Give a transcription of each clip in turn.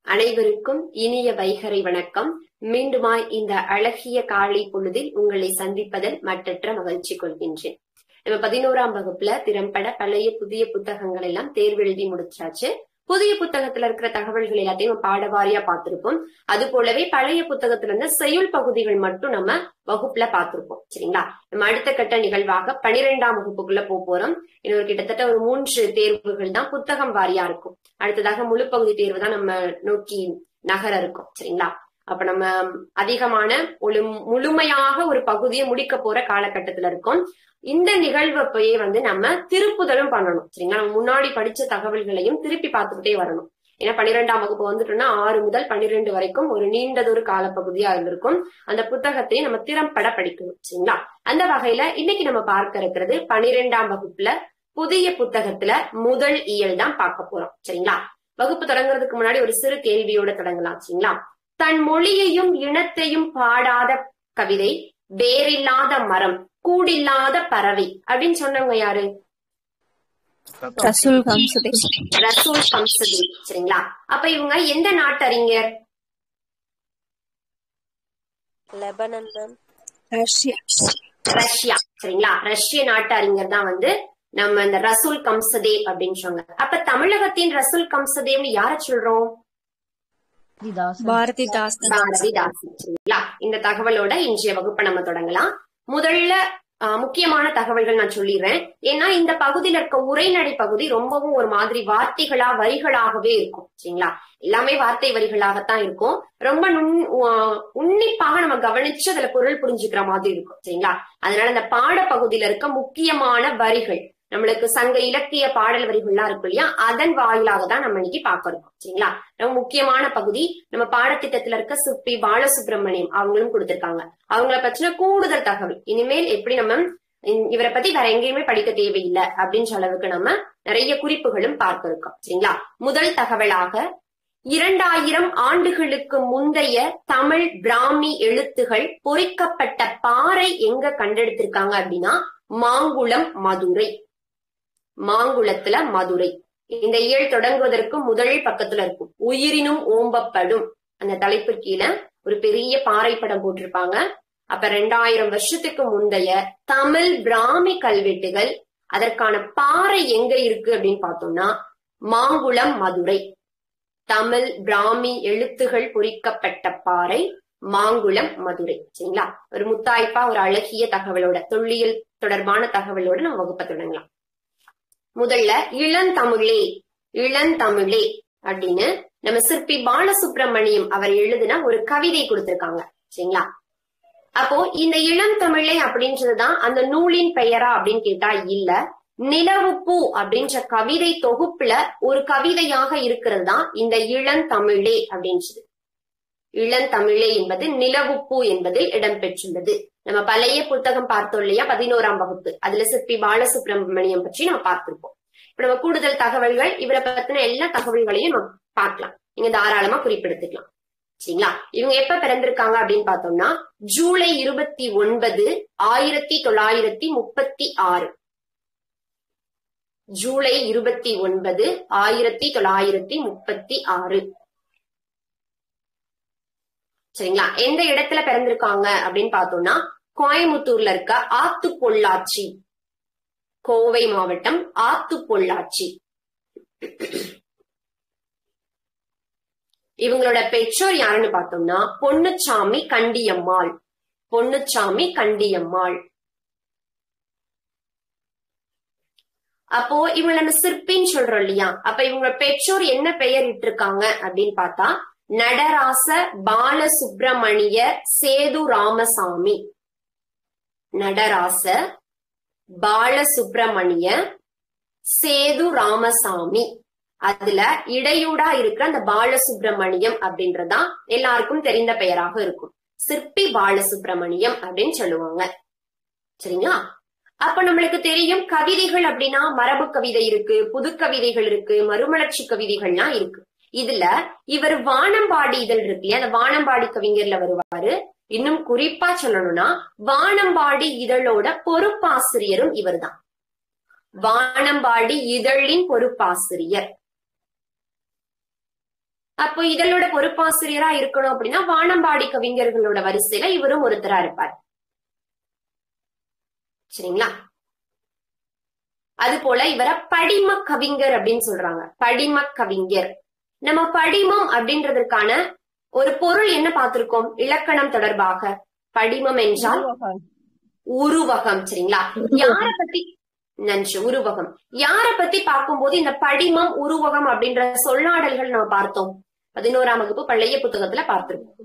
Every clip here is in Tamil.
அனைவருக்கும் இனிய வைகரை வணக்கம் மீண்டுமாய் இந்த அழகிய காலை பொழுதில் உங்களை சந்திப்பதில் மட்டற்ற மகிழ்ச்சி கொள்கின்றேன் நம்ம பதினோராம் வகுப்புல திறம்பட பழைய புதிய புத்தகங்கள் எல்லாம் தேர்வு எழுதி முடிச்சாச்சு புதிய புத்தகத்துல இருக்கிற தகவல்கள் எல்லாத்தையும் நம்ம பாடவாரியா பார்த்திருப்போம் அது போலவே பழைய புத்தகத்துல இருந்து செயல் பகுதிகள் மட்டும் நம்ம வகுப்புல பார்த்திருப்போம் சரிங்களா நம்ம அடுத்த கட்ட நிகழ்வாக பனிரெண்டாம் வகுப்புக்குள்ள போக போறோம் இன்னொரு கிட்டத்தட்ட ஒரு மூன்று தேர்வுகள் தான் புத்தகம் வாரியா இருக்கும் அடுத்ததாக முழு பகுதி தேர்வு தான் நம்ம நோக்கி நகர இருக்கும் சரிங்களா அப்ப நம்ம அதிகமான ஒரு முழுமையாக ஒரு பகுதியை முடிக்க போற காலகட்டத்துல இருக்கோம் இந்த நிகழ்வப்பயே வந்து நம்ம திருப்புதலும் பண்ணணும் சரிங்களா நம்ம முன்னாடி படிச்ச தகவல்களையும் திருப்பி பார்த்துக்கிட்டே வரணும் ஏன்னா பன்னிரெண்டாம் வகுப்பு வந்துட்டோம்னா ஆறு முதல் பன்னிரெண்டு வரைக்கும் ஒரு நீண்டதொரு காலப்பகுதியா இருந்திருக்கும் அந்த புத்தகத்தை நம்ம திறம்பட படிக்கணும் சரிங்களா அந்த வகையில இன்னைக்கு நம்ம பார்க்க இருக்கிறது பன்னிரெண்டாம் வகுப்புல புதிய புத்தகத்துல முதல் இயல் தான் பார்க்க போறோம் சரிங்களா வகுப்பு தொடங்குறதுக்கு முன்னாடி ஒரு சிறு கேள்வியோட தொடங்கலாம் சரிங்களா தன் மொழியையும் இனத்தையும் பாடாத கவிதை வேறில்லாத மரம் கூடில்லாத பறவை அப்படின்னு சொன்னவங்க யாரு ரசூல் ஹம்சதே ரசூல் கம்சதி சரிங்களா அப்ப இவங்க எந்த நாட்டறிஞர் லெபனன் மேம் ரஷ்யா ரஷ்யா சரிங்களா ரஷ்ய நாட்டு அறிஞர் தான் வந்து நம்ம இந்த ரசூல் கம்சதேவ் அப்படின்னு சொன்னாங்க அப்ப தமிழகத்தின் ரசூல் கம்சதேவ்னு யார சொல்றோம் பாரதிதாசன் பாரதிதாசன் சரிங்களா இந்த தகவலோட இன்றைய வகுப்பை நம்ம தொடங்கலாம் முதல்ல ஆஹ், முக்கியமான தகவல்கள் நான் சொல்லிடுறேன் ஏன்னா இந்த பகுதியில இருக்க உரைநடை பகுதி ரொம்பவும் ஒரு மாதிரி வார்த்தைகளா வரிகளாகவே இருக்கும் சரிங்களா எல்லாமே வார்த்தை வரிகளாகத்தான் இருக்கும் ரொம்ப நுண் ஆஹ், உன்னிப்பாக நம்ம கவனிச்சு அதுல பொருள் புரிஞ்சுக்கிற மாதிரி இருக்கும் சரிங்களா அதனால இந்த பாட பகுதியில இருக்க முக்கியமான வரிகள் நம்மளுக்கு சங்க இலக்கிய பாடல் வரிகள்லாம் இருக்கும் இல்லையா அதன் வாயிலாக தான் நம்ம இன்னைக்கு பார்க்க இருக்கோம் சரிங்களா ரொம்ப முக்கியமான பகுதி நம்ம பாடத்திட்டத்துல இருக்க சிற்பி பாலசுப்ரமணியம் அவங்களும் கொடுத்திருக்காங்க அவங்கள பற்றின கூடுதல் தகவல் இனிமேல் எப்படி நம்ம இ- இவரை பத்தி வேற எங்கேயுமே படிக்க தேவையில்லை அப்படின்ற அளவுக்கு நம்ம நிறைய குறிப்புகளும் பார்க்க இருக்கோம் சரிங்களா முதல் தகவலாக இரண்டாயிரம் ஆண்டுகளுக்கு முந்தைய தமிழ் பிராமி எழுத்துகள் பொறிக்கப்பட்ட பாறை எங்க கண்டெடுத்திருக்காங்க அப்படின்னா மாங்குளம் மதுரை மாங்குளத்துல மதுரை இந்த இயல் தொடங்குவதற்கு முதல் பக்கத்துல இருக்கும் உயிரினும் ஓம்பப்படும் அந்த தலைப்பு கீழே ஒரு பெரிய பாறை படம் போட்டிருப்பாங்க அப்ப ரெண்டாயிரம் வருஷத்துக்கு முந்தைய தமிழ் பிராமி கல்வெட்டுகள் அதற்கான பாறை எங்க இருக்கு அப்படின்னு பார்த்தோம்னா மாங்குளம் மதுரை தமிழ் பிராமி எழுத்துகள் பொறிக்கப்பட்ட பாறை மாங்குளம் மதுரை சரிங்களா ஒரு முத்தாய்ப்பா ஒரு அழகிய தகவலோட தொல்லியல் தொடர்பான தகவலோட நம்ம வகுப்பை தொடங்கலாம் முதல்ல இளந்தமிழே இளந்தமிழே அப்படின்னு நம்ம சிற்பி பாலசுப்ரமணியம் அவர் எழுதின ஒரு கவிதை கொடுத்திருக்காங்க சரிங்களா அப்போ இந்த இளந்தமிழே அப்படின்றதுதான் அந்த நூலின் பெயரா அப்படின்னு கேட்டா இல்ல நிலவுப்பூ அப்படின்ற கவிதை தொகுப்புல ஒரு கவிதையாக இருக்கிறது தான் இந்த இளந்தமிழே அப்படின்றது இளந்தமிழே என்பது நிலவுப்பூ என்பதில் இடம்பெற்றுள்ளது நம்ம பழைய புத்தகம் பார்த்தோம் இல்லையா பதினோராம் வகுப்பு அதுல சிற்பி பாலசுப்ரமணியம் பற்றி நம்ம பார்த்திருப்போம் இப்ப நம்ம கூடுதல் தகவல்கள் இவரை பத்தின எல்லா தகவல்களையும் நம்ம பார்க்கலாம் நீங்க தாராளமா குறிப்பெடுத்துக்கலாம் சரிங்களா இவங்க எப்ப பிறந்திருக்காங்க அப்படின்னு பார்த்தோம்னா ஜூலை இருபத்தி ஒன்பது ஆயிரத்தி தொள்ளாயிரத்தி முப்பத்தி ஆறு ஜூலை இருபத்தி ஒன்பது ஆயிரத்தி தொள்ளாயிரத்தி முப்பத்தி ஆறு சரிங்களா எந்த இடத்துல பிறந்திருக்காங்க அப்படின்னு பார்த்தோம்னா கோயம்புத்தூர்ல இருக்க ஆத்து பொள்ளாச்சி கோவை மாவட்டம் ஆத்து பொள்ளாச்சி இவங்களோட பெற்றோர் யாருன்னு பார்த்தோம்னா பொன்னுச்சாமி கண்டியம்மாள் பொன்னுச்சாமி கண்டியம்மாள் அப்போ இவங்க நம்ம சிற்பின்னு சொல்றோம் இல்லையா அப்ப இவங்க பெற்றோர் என்ன பெயர் இட்டிருக்காங்க அப்படின்னு பார்த்தா நடராச பாலசுப்ரமணிய சேது ராமசாமி நடராச பாலசுப்ரமணிய சேது ராமசாமி அதுல இடையூடா இருக்கிற அந்த பாலசுப்ரமணியம் அப்படின்றதா எல்லாருக்கும் தெரிந்த பெயராக இருக்கும் சிற்பி பாலசுப்ரமணியம் அப்படின்னு சொல்லுவாங்க சரிங்களா அப்ப நம்மளுக்கு தெரியும் கவிதைகள் அப்படின்னா மரபு கவிதை இருக்கு புது கவிதைகள் இருக்கு மறுமலர்ச்சி கவிதைகள்லாம் இருக்கு இதுல இவர் வானம்பாடி இதழ் இருக்கு இல்லையா அந்த வானம்பாடி கவிஞர்ல வருவாரு இன்னும் குறிப்பா சொல்லணும்னா வானம்பாடி இதழோட பொறுப்பாசிரியரும் இவர்தான் வானம்பாடி இதழின் பொறுப்பாசிரியர் அப்போ இதழோட பொறுப்பாசிரியரா இருக்கணும் அப்படின்னா வானம்பாடி கவிஞர்களோட வரிசையில இவரும் ஒருத்தரா இருப்பார் சரிங்களா அது போல இவரை படிம கவிஞர் அப்படின்னு சொல்றாங்க படிம கவிஞர் நம்ம படிமம் அப்படின்றதற்கான ஒரு பொருள் என்ன பார்த்திருக்கோம் இலக்கணம் தொடர்பாக படிமம் என்றால் உருவகம் சரிங்களா யார பத்தி நன்றி உருவகம் யார பத்தி பார்க்கும்போது இந்த படிமம் உருவகம் அப்படின்ற சொல்லாடல்கள் நம்ம பார்த்தோம் பதினோராம் வகுப்பு பழைய புத்தகத்துல பார்த்திருக்கோம்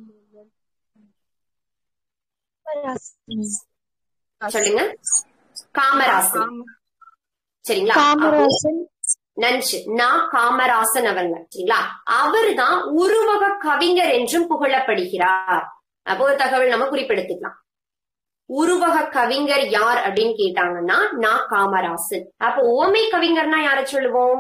சொல்லுங்க காமராசன் சரிங்களா காமராசன் நன்றி நான் காமராசன் அவங்க சரிங்களா அவர்தான் உருவக கவிஞர் என்றும் புகழப்படுகிறார் அப்போ ஒரு தகவல் நம்ம குறிப்பெடுத்துக்கலாம் உருவக கவிஞர் யார் அப்படின்னு கேட்டாங்கன்னா நான் காமராசன் அப்போ ஓமை கவிஞர்னா யார சொல்லுவோம்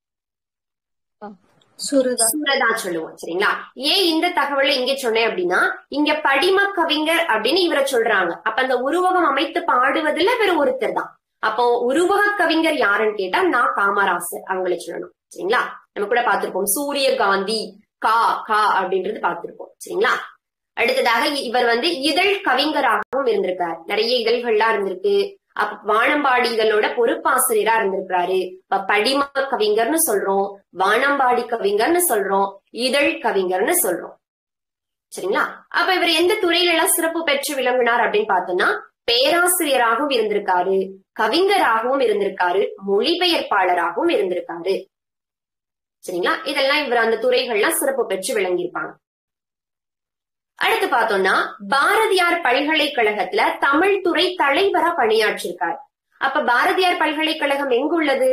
சுரதா சூரதா சொல்லுவோம் சரிங்களா ஏன் இந்த தகவலை இங்க சொன்னேன் அப்படின்னா இங்க படிம கவிஞர் அப்படின்னு இவரை சொல்றாங்க அப்ப அந்த உருவகம் அமைத்து பாடுவதுல வேற ஒருத்தர் தான் அப்போ உருவக கவிஞர் யாருன்னு கேட்டா நான் காமராசர் அவங்களை சொல்லணும் சரிங்களா நம்ம கூட பார்த்திருப்போம் சூரியகாந்தி கா கா அப்படின்றது பார்த்திருப்போம் சரிங்களா அடுத்ததாக இ- இவர் வந்து இதழ் கவிஞராகவும் இருந்திருக்கார் நிறைய இதழ்கள்லாம் இருந்திருக்கு அப்ப வானம்பாடி இதழோட பொறுப்பாசிரியரா இருந்திருக்காரு இப்ப படிம கவிஞர்னு சொல்றோம் வானம்பாடி கவிஞர்னு சொல்றோம் இதழ் கவிஞர்னு சொல்றோம் சரிங்களா அப்ப இவர் எந்த துறையில எல்லாம் சிறப்பு பெற்று விளங்கினார் அப்படின்னு பார்த்தோம்னா பேராசிரியராகவும் இருந்திருக்காரு கவிஞராகவும் இருந்திருக்காரு மொழிபெயர்ப்பாளராகவும் இருந்திருக்காரு சரிங்களா இதெல்லாம் இவர் அந்த துறைகள்லாம் சிறப்பு பெற்று விளங்கியிருப்பாங்க அடுத்து பார்த்தோம்னா பாரதியார் பல்கலைக்கழகத்துல தமிழ் துறை தலைவரா பணியாற்றிருக்கார் அப்ப பாரதியார் பல்கலைக்கழகம் எங்குள்ளது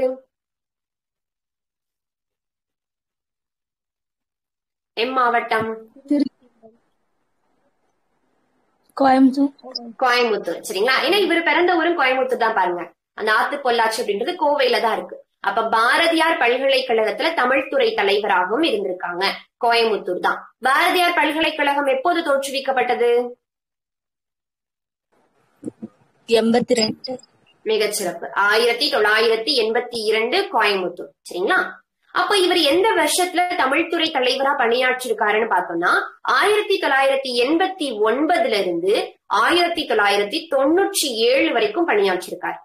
எம் மாவட்டம் கோயம்புத்தூர் கோயம்புத்தூர் சரிங்களா ஏன்னா இவர் பிறந்த ஊரும் கோயம்புத்தூர் தான் பாருங்க அந்த ஆத்து பொள்ளாச்சி அப்படின்றது கோவையில தான் இருக்கு அப்ப பாரதியார் பல்கலைக்கழகத்துல தமிழ் துறை தலைவராகவும் இருந்திருக்காங்க கோயம்புத்தூர் தான் பாரதியார் பல்கலைக்கழகம் எப்போது தோற்றுவிக்கப்பட்டது எண்பத்தி ரெண்டு மிகச்சிறப்பு ஆயிரத்தி தொள்ளாயிரத்தி எண்பத்தி இரண்டு கோயம்புத்தூர் சரிங்களா அப்ப இவர் எந்த வருஷத்துல தமிழ்துறை தலைவரா பணியாற்றிருக்காருன்னு பார்த்தோம்னா ஆயிரத்தி தொள்ளாயிரத்தி எண்பத்தி ஒன்பதுல இருந்து ஆயிரத்தி தொள்ளாயிரத்தி தொண்ணூற்றி ஏழு வரைக்கும் பணியாற்றிருக்கார்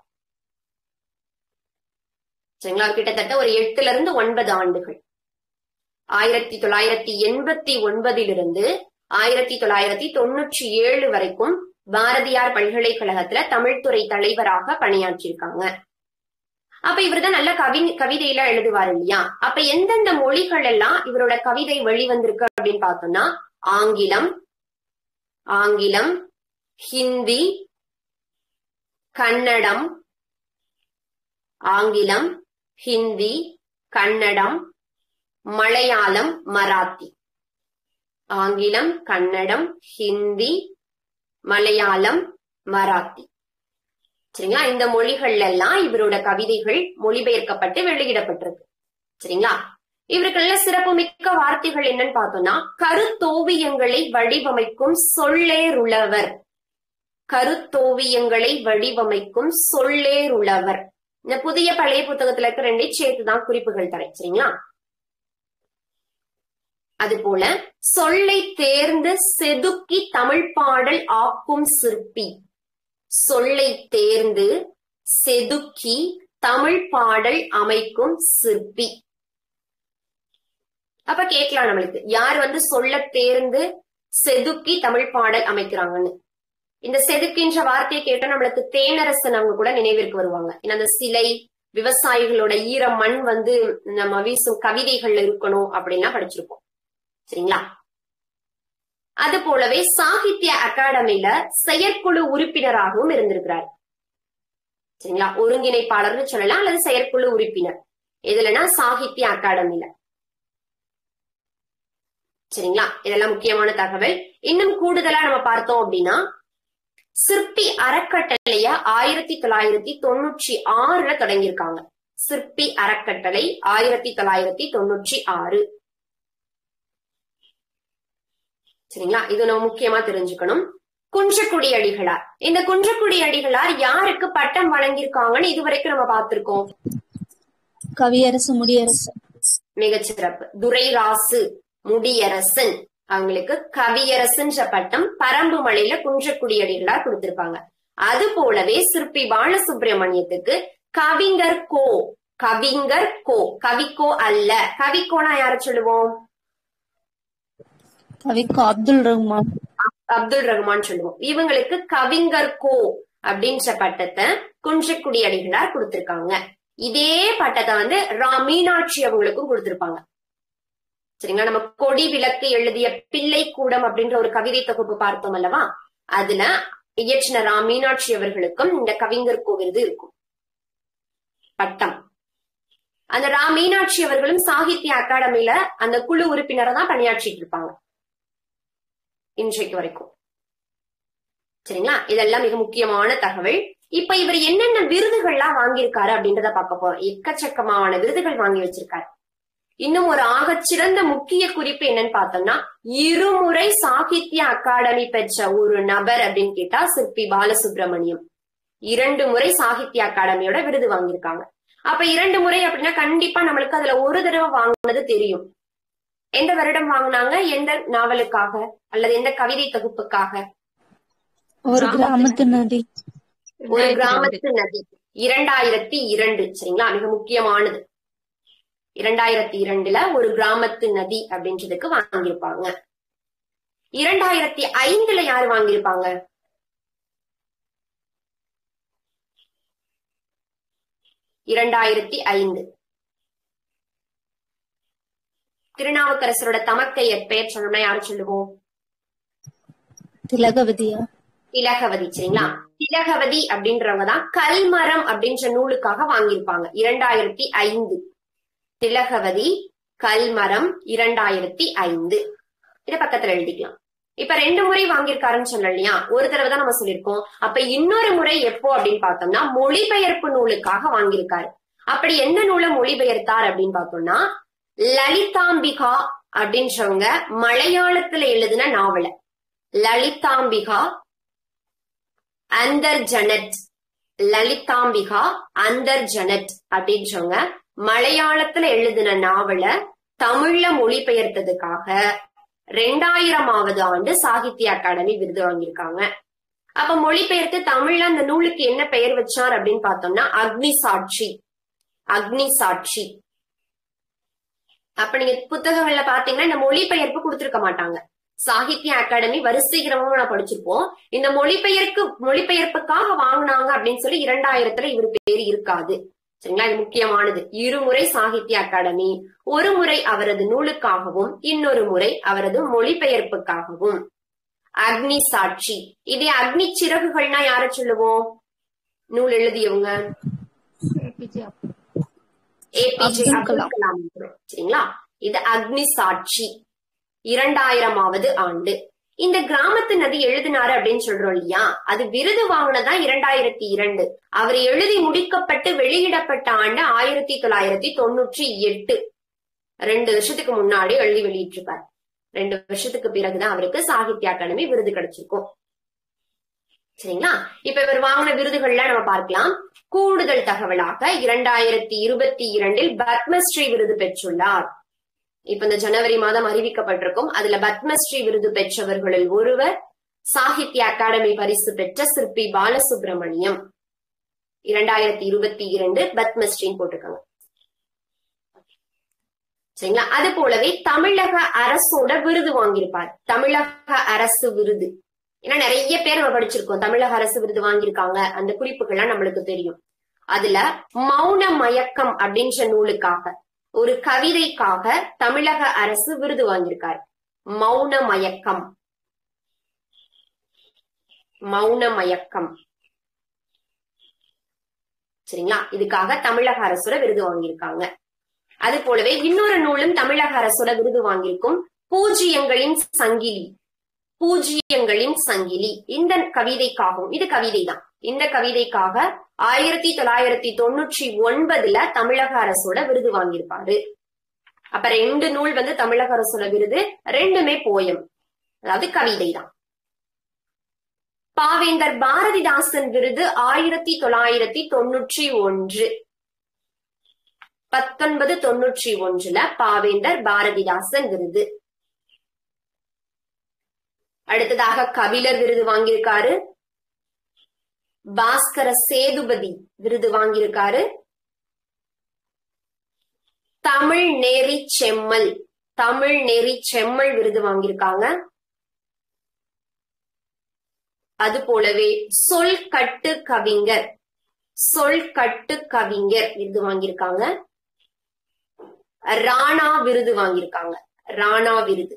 சரிங்களா கிட்டத்தட்ட ஒரு எட்டுல இருந்து ஒன்பது ஆண்டுகள் ஆயிரத்தி தொள்ளாயிரத்தி எண்பத்தி ஒன்பதிலிருந்து ஆயிரத்தி தொள்ளாயிரத்தி தொண்ணூற்றி ஏழு வரைக்கும் பாரதியார் பல்கலைக்கழகத்துல தமிழ்துறை தலைவராக பணியாற்றியிருக்காங்க அப்ப இவர்தான் நல்ல கவி கவிதையில எழுதுவார் இல்லையா அப்ப எந்தெந்த மொழிகள் எல்லாம் இவரோட கவிதை வெளிவந்திருக்கு அப்படின்னு பார்த்தோம்னா ஆங்கிலம் ஆங்கிலம் ஹிந்தி கன்னடம் ஆங்கிலம் ஹிந்தி கன்னடம் மலையாளம் மராத்தி ஆங்கிலம் கன்னடம் ஹிந்தி மலையாளம் மராத்தி சரிங்களா இந்த மொழிகள்ல எல்லாம் இவரோட கவிதைகள் மொழிபெயர்க்கப்பட்டு வெளியிடப்பட்டிருக்கு சரிங்களா இவர்கள்ல சிறப்புமிக்க வார்த்தைகள் என்னன்னு பார்த்தோம்னா கருத்தோவியங்களை வடிவமைக்கும் சொல்லேருளவர் கருத்தோவியங்களை வடிவமைக்கும் சொல்லேருளவர் இந்த புதிய பழைய புத்தகத்துல இருக்க ரெண்டே சேர்த்துதான் குறிப்புகள் தரேன் சரிங்களா அது போல சொல்லை தேர்ந்து செதுக்கி தமிழ் பாடல் ஆக்கும் சிற்பி சொல்லை தேர்ந்து செதுக்கி தமிழ் பாடல் அமைக்கும் சிற்பி அப்ப கேட்கலாம் நம்மளுக்கு யார் வந்து சொல்ல தேர்ந்து செதுக்கி தமிழ் பாடல் அமைக்கிறாங்கன்னு இந்த செதுக்கின்ற வார்த்தையை கேட்டா நம்மளுக்கு தேனரசன் அவங்க கூட நினைவிற்கு வருவாங்க ஏன்னா அந்த சிலை விவசாயிகளோட ஈர மண் வந்து நம்ம வீசும் கவிதைகள்ல இருக்கணும் அப்படின்லாம் படிச்சிருப்போம் சரிங்களா அது போலவே சாகித்ய அகாடமில செயற்குழு உறுப்பினராகவும் இருந்திருக்கிறார் சரிங்களா ஒருங்கிணைப்பாளர்னு சொல்லலாம் அல்லது செயற்குழு உறுப்பினர் எதுலனா சாகித்ய அகாடமில சரிங்களா இதெல்லாம் முக்கியமான தகவல் இன்னும் கூடுதலா நம்ம பார்த்தோம் அப்படின்னா சிற்பி அறக்கட்டளைய ஆயிரத்தி தொள்ளாயிரத்தி தொண்ணூற்றி ஆறுல தொடங்கியிருக்காங்க சிற்பி அறக்கட்டளை ஆயிரத்தி தொள்ளாயிரத்தி தொண்ணூற்றி ஆறு சரிங்களா இது நம்ம முக்கியமா தெரிஞ்சுக்கணும் குன்றக்குடி அடிகளார் இந்த குன்றக்குடி அடிகளார் யாருக்கு பட்டம் வழங்கியிருக்காங்கன்னு இதுவரைக்கும் நம்ம பார்த்திருக்கோம் கவியரசு முடியரசு மிகச்சிறப்பு துரைராசு முடியரசன் அவங்களுக்கு கவியரசுன்ற பட்டம் பரம்பு மலையில குன்றக்குடியடிகளா கொடுத்திருப்பாங்க அது போலவே சிற்பி பாலசுப்ரமணியத்துக்கு கவிஞர் கோ கவிஞர் கோ கவிக்கோ அல்ல கவிக்கோனா யார சொல்லுவோம் கவிக்கு அப்துல் ரஹ்மான் அப்துல் ரஹ்மான் சொல்லுவோம் இவங்களுக்கு கவிஞர் கோ அப்படின்ற பட்டத்தை குன்றக்குடி அடிகளார் கொடுத்திருக்காங்க இதே பட்டத்தை வந்து ரா மீனாட்சி அவங்களுக்கும் கொடுத்திருப்பாங்க சரிங்களா நம்ம கொடி விளக்கு எழுதிய பிள்ளை கூடம் அப்படின்ற ஒரு கவிதை தொகுப்பு பார்த்தோம் அல்லவா அதுல இயற்றின ரா மீனாட்சி அவர்களுக்கும் இந்த கவிஞர் கோ விருது இருக்கும் பட்டம் அந்த ரா மீனாட்சி அவர்களும் சாகித்ய அகாடமியில அந்த குழு உறுப்பினரை தான் பணியாற்றிட்டு இருப்பாங்க இன்றைக்கு வரைக்கும் சரிங்களா இதெல்லாம் மிக முக்கியமான தகவல் இப்ப இவர் என்னென்ன விருதுகள்லாம் வாங்கியிருக்காரு அப்படின்றத பார்க்க போறோம் எக்கச்சக்கமான விருதுகள் வாங்கி வச்சிருக்காரு இன்னும் ஒரு ஆகச்சிறந்த முக்கிய குறிப்பு என்னன்னு பார்த்தோம்னா இருமுறை சாகித்ய அகாடமி பெற்ற ஒரு நபர் அப்படின்னு கேட்டா சிற்பி பாலசுப்ரமணியம் இரண்டு முறை சாகித்ய அகாடமியோட விருது வாங்கியிருக்காங்க அப்ப இரண்டு முறை அப்படின்னா கண்டிப்பா நம்மளுக்கு அதுல ஒரு தடவை வாங்கினது தெரியும் எந்த வருடம் வாங்கினாங்க எந்த நாவலுக்காக அல்லது எந்த கவிதை தொகுப்புக்காக ஒரு கிராமத்து நதி ஒரு கிராமத்து நதி இரண்டாயிரத்தி இரண்டு சரிங்களா மிக முக்கியமானது இரண்டாயிரத்தி இரண்டுல ஒரு கிராமத்து நதி அப்படின்றதுக்கு வாங்கியிருப்பாங்க இரண்டாயிரத்தி ஐந்துல யாரு வாங்கியிருப்பாங்க இரண்டாயிரத்தி ஐந்து திருநாவுக்கரசரோட தமக்கையர் பெயர் சொல்லணும்னா யாரு சொல்லுவோம் திலகவதியா திலகவதி சரிங்களா திலகவதி அப்படின்றவங்க தான் கல்மரம் அப்படின்ற நூலுக்காக வாங்கியிருப்பாங்க இரண்டாயிரத்தி ஐந்து திலகவதி கல்மரம் இரண்டாயிரத்தி ஐந்து இத பக்கத்துல எழுதிக்கலாம் இப்ப ரெண்டு முறை வாங்கியிருக்காருன்னு சொன்னோம் இல்லையா ஒரு தடவை தான் நம்ம சொல்லியிருக்கோம் அப்ப இன்னொரு முறை எப்போ அப்படின்னு பார்த்தோம்னா மொழிபெயர்ப்பு நூலுக்காக வாங்கியிருக்காரு அப்படி எந்த நூலை மொழிபெயர்த்தார் அப்படின்னு பார்த்தோம்னா லலிதாம்பிகா அப்படின்றவங்க மலையாளத்துல எழுதின நாவல லலிதாம்பிகா அந்தர் ஜனட் லலிதாம்பிகா அந்தர் ஜனட் அப்படின்றவங்க மலையாளத்துல எழுதின நாவல தமிழ்ல மொழிபெயர்த்ததுக்காக ரெண்டாயிரமாவது ஆண்டு சாகித்ய அகாடமி விருது வாங்கியிருக்காங்க அப்ப மொழிபெயர்த்து தமிழ்ல அந்த நூலுக்கு என்ன பெயர் வச்சார் அப்படின்னு பார்த்தோம்னா அக்னி சாட்சி அக்னி சாட்சி அப்ப நீங்க புத்தகங்கள்ல பாத்தீங்கன்னா இந்த மொழிபெயர்ப்பு கொடுத்திருக்க மாட்டாங்க சாகித்ய அகாடமி வரிசை கிரமமா நான் படிச்சிருப்போம் இந்த மொழிபெயர்க்கு மொழிபெயர்ப்புக்காக வாங்கினாங்க அப்படின்னு சொல்லி இரண்டாயிரத்துல இவர் பேர் இருக்காது சரிங்களா இது முக்கியமானது இருமுறை சாகித்ய அகாடமி ஒரு முறை அவரது நூலுக்காகவும் இன்னொரு முறை அவரது மொழிபெயர்ப்புக்காகவும் அக்னி சாட்சி இதே அக்னி சிறகுகள்னா யார சொல்லுவோம் நூல் எழுதியவங்க ஏபிஜே அப்துல் அப்துல் கலாம். கலாம் சரிங்களா இது அக்னி சாட்சி இரண்டாயிரமாவது ஆண்டு இந்த கிராமத்து நதி எழுதினாரு அப்படின்னு சொல்றோம் இல்லையா அது விருது வாங்கினதா இரண்டாயிரத்தி இரண்டு அவர் எழுதி முடிக்கப்பட்டு வெளியிடப்பட்ட ஆண்டு ஆயிரத்தி தொள்ளாயிரத்தி தொண்ணூற்றி எட்டு ரெண்டு வருஷத்துக்கு முன்னாடி எழுதி வெளியிட்டிருப்பார் ரெண்டு வருஷத்துக்கு பிறகுதான் அவருக்கு சாகித்ய அகாடமி விருது கிடைச்சிருக்கும் சரிங்களா இப்ப இவர் வாங்கின விருதுகள்ல நம்ம பார்க்கலாம் கூடுதல் தகவலாக இரண்டாயிரத்தி இருபத்தி இரண்டில் பத்மஸ்ரீ விருது பெற்றுள்ளார் இப்ப இந்த ஜனவரி மாதம் அறிவிக்கப்பட்டிருக்கும் அதுல பத்மஸ்ரீ விருது பெற்றவர்களில் ஒருவர் சாகித்ய அகாடமி பரிசு பெற்ற சிற்பி பாலசுப்ரமணியம் இரண்டாயிரத்தி இருபத்தி இரண்டு பத்மஸ்ரீன்னு போட்டிருக்காங்க சரிங்களா அது போலவே தமிழக அரசோட விருது வாங்கியிருப்பார் தமிழக அரசு விருது ஏன்னா நிறைய பேர் நம்ம படிச்சிருக்கோம் தமிழக அரசு விருது வாங்கியிருக்காங்க அந்த குறிப்புகள்லாம் நம்மளுக்கு தெரியும் அதுல மௌன மயக்கம் அப்படின்ற நூலுக்காக ஒரு கவிதைக்காக தமிழக அரசு விருது வாங்கியிருக்காரு மௌன மயக்கம் மௌன மயக்கம் சரிங்களா இதுக்காக தமிழக அரசோட விருது வாங்கியிருக்காங்க அது போலவே இன்னொரு நூலும் தமிழக அரசோட விருது வாங்கியிருக்கும் பூஜ்ஜியங்களின் சங்கிலி பூஜ்ஜியங்களின் சங்கிலி இந்த கவிதைக்காகவும் இது கவிதை தான் இந்த கவிதைக்காக ஆயிரத்தி தொள்ளாயிரத்தி தொண்ணூற்றி ஒன்பதுல தமிழக அரசோட விருது வாங்கியிருப்பாரு அப்ப ரெண்டு நூல் வந்து தமிழக அரசோட விருது ரெண்டுமே போயம் அதாவது கவிதை தான் பாவேந்தர் பாரதிதாசன் விருது ஆயிரத்தி தொள்ளாயிரத்தி தொண்ணூற்றி ஒன்று பத்தொன்பது தொண்ணூற்றி ஒன்றுல பாவேந்தர் பாரதிதாசன் விருது அடுத்ததாக கபிலர் விருது வாங்கியிருக்காரு பாஸ்கர சேதுபதி விருது வாங்கியிருக்காரு தமிழ் நெறி செம்மல் தமிழ் நெறி செம்மல் விருது வாங்கியிருக்காங்க அது போலவே சொல் கட்டு கவிஞர் சொல் கட்டு கவிஞர் விருது வாங்கியிருக்காங்க ராணா விருது வாங்கியிருக்காங்க ராணா விருது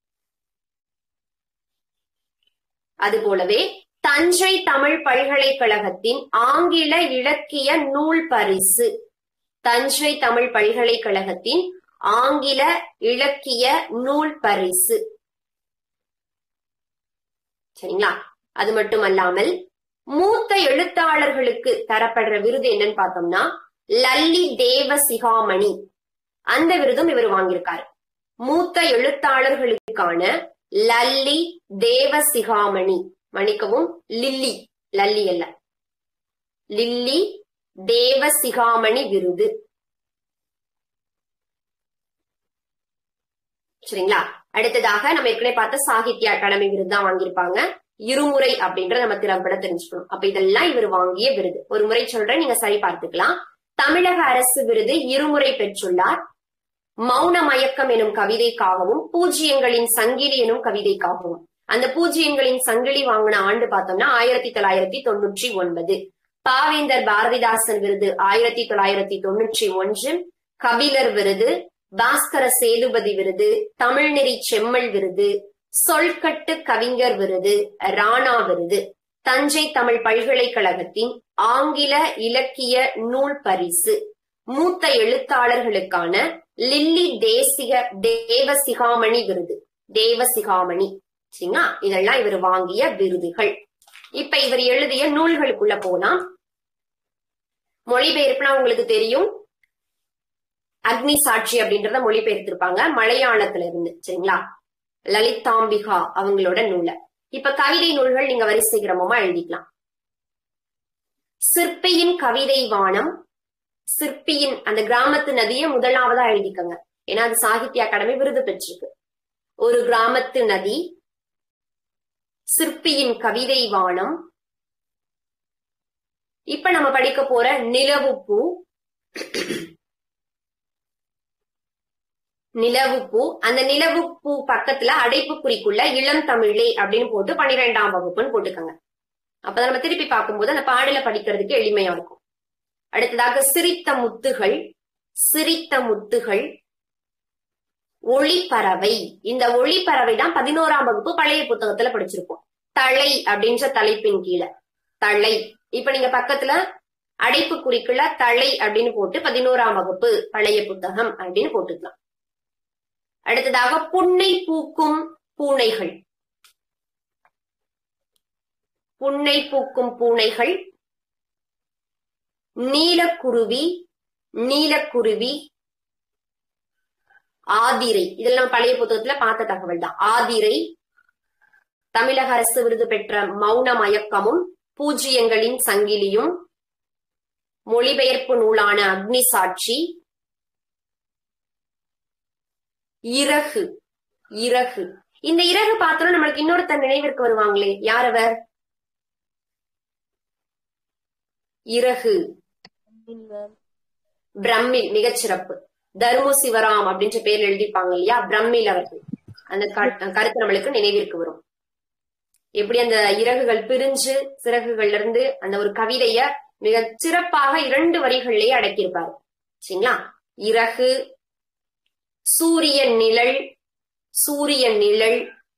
அது போலவே தஞ்சை தமிழ் பல்கலைக்கழகத்தின் ஆங்கில இலக்கிய நூல் பரிசு தஞ்சை தமிழ் பல்கலைக்கழகத்தின் ஆங்கில இலக்கிய நூல் பரிசு சரிங்களா அது மட்டுமல்லாமல் மூத்த எழுத்தாளர்களுக்கு தரப்படுற விருது என்னன்னு பார்த்தோம்னா லல்லி தேவ சிகாமணி அந்த விருதும் இவர் வாங்கியிருக்காரு மூத்த எழுத்தாளர்களுக்கான லல்லி தேவ சிகாமணி மன்னிக்கவும் லில்லி லல்லி அல்ல லில்லி தேவ சிகாமணி விருது சரிங்களா அடுத்ததாக நம்ம ஏற்கனவே பார்த்த சாகித்ய அகாடமி விருது தான் வாங்கியிருப்பாங்க இருமுறை அப்படின்றத நம்ம திறம்பட தெரிஞ்சுக்கணும் அப்ப இதெல்லாம் இவர் வாங்கிய விருது ஒரு முறை சொல்றேன் நீங்க சரி பார்த்துக்கலாம் தமிழக அரசு விருது இருமுறை பெற்றுள்ளார் மௌன மயக்கம் எனும் கவிதைக்காகவும் பூஜ்ஜியங்களின் சங்கிலி எனும் கவிதைக்காகவும் அந்த பூஜ்ஜியங்களின் சங்கிலி வாங்கின ஆண்டு பார்த்தோம்னா ஆயிரத்தி தொள்ளாயிரத்தி தொண்ணூற்றி ஒன்பது பாவேந்தர் பாரதிதாசன் விருது ஆயிரத்தி தொள்ளாயிரத்தி தொண்ணூற்றி ஒன்று கபிலர் விருது பாஸ்கர சேதுபதி விருது தமிழ்நெறி செம்மல் விருது சொல்கட்டு கவிஞர் விருது ராணா விருது தஞ்சை தமிழ் பல்கலைக்கழகத்தின் ஆங்கில இலக்கிய நூல் பரிசு மூத்த எழுத்தாளர்களுக்கான லில்லி தேசிக தேவசிகாமணி விருது தேவசிகாமணி சரிங்களா இதெல்லாம் இவர் வாங்கிய விருதுகள் இப்ப இவர் எழுதிய நூல்களுக்குள்ள போலாம் மொழிபெயர்ப்புனா உங்களுக்கு தெரியும் அக்னி சாட்சி அப்படின்றத மொழிபெயர்த்திருப்பாங்க மலையாளத்துல இருந்து சரிங்களா லலிதாம்பிகா அவங்களோட நூல இப்ப கவிதை நூல்கள் நீங்க வரிசை கிரமமா எழுதிக்கலாம் சிற்பியின் கவிதை வானம் சிற்பியின் அந்த கிராமத்து நதியை முதலாவதா எழுதிக்கங்க ஏன்னா அது சாகித்ய அகாடமி விருது பெற்றிருக்கு ஒரு கிராமத்து நதி சிற்பியின் கவிதை வானம் இப்ப நம்ம படிக்க போற நிலவு பூ நிலவு பூ அந்த நிலவு பூ பக்கத்துல அடைப்புக்குறிக்குள்ள இளம் தமிழே அப்படின்னு போட்டு பன்னிரெண்டாம் வகுப்புன்னு போட்டுக்கோங்க அப்பதான் நம்ம திருப்பி பார்க்கும்போது அந்த பாடல படிக்கிறதுக்கு எளிமையா இருக்கும் அடுத்ததாக சிரித்த முத்துகள் சிரித்த முத்துகள் ஒளிப்பறவை இந்த ஒளிப்பறவை தான் பதினோராம் வகுப்பு பழைய புத்தகத்துல படிச்சிருப்போம் தலை அப்படின்ற தலைப்பின் கீழே தலை இப்ப நீங்க பக்கத்துல அடைப்பு குறிக்குள்ள தலை அப்படின்னு போட்டு பதினோராம் வகுப்பு பழைய புத்தகம் அப்படின்னு போட்டுக்கலாம் அடுத்ததாக புன்னை பூக்கும் பூனைகள் புன்னை பூக்கும் பூனைகள் நீலக்குருவி நீலக்குருவி ஆதிரை இதெல்லாம் பழைய புத்தகத்துல பார்த்த தகவல் தான் ஆதிரை தமிழக அரசு விருது பெற்ற மௌன மயக்கமும் பூஜ்ஜியங்களின் சங்கிலியும் மொழிபெயர்ப்பு நூலான அக்னி சாட்சி இறகு இறகு இந்த இறகு பார்த்தோம் நம்மளுக்கு இன்னொருத்தர் நினைவிற்கு வருவாங்களே யார் அவர் இறகு மேம் பிரம்மில் மிகச்சிறப்பு தர்மு சிவராம் அப்படின்ற பேர்ல எழுதிப்பாங்க இல்லையா பிரம்மில் அவர்கள் அந்த கரு- கருத்து நம்மளுக்கு நினைவிற்கு வரும் எப்படி அந்த இறகுகள் பிரிஞ்சு சிறகுகள்ல இருந்து அந்த ஒரு கவிதைய மிக சிறப்பாக இரண்டு வரிகள்லயே அடக்கியிருப்பாரு சரிங்களா இறகு சூரிய நிழல் சூரிய நிழல்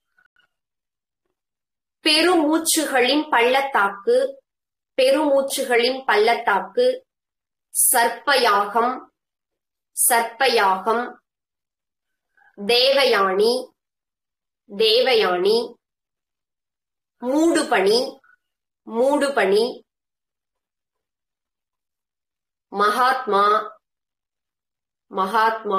பெருமூச்சுகளின் பள்ளத்தாக்கு பெருமூச்சுகளின் பள்ளத்தாக்கு சர்ப்பயாகம் சர்ப்பயாகம் தேவயானி தேவயானி மூடுபனி மூடுபனி மகாத்மா மகாத்மா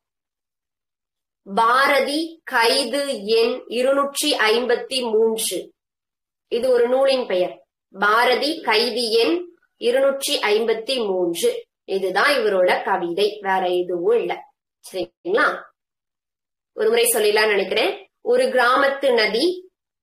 பாரதி கைது எண் இருநூற்றி ஐம்பத்தி மூன்று இது ஒரு நூலின் பெயர் பாரதி கைதி எண் இருநூற்றி ஐம்பத்தி மூன்று இதுதான் இவரோட கவிதை வேற எதுவும் இல்ல சரிங்களா ஒரு முறை சொல்லிடலாம் நினைக்கிறேன் ஒரு கிராமத்து நதி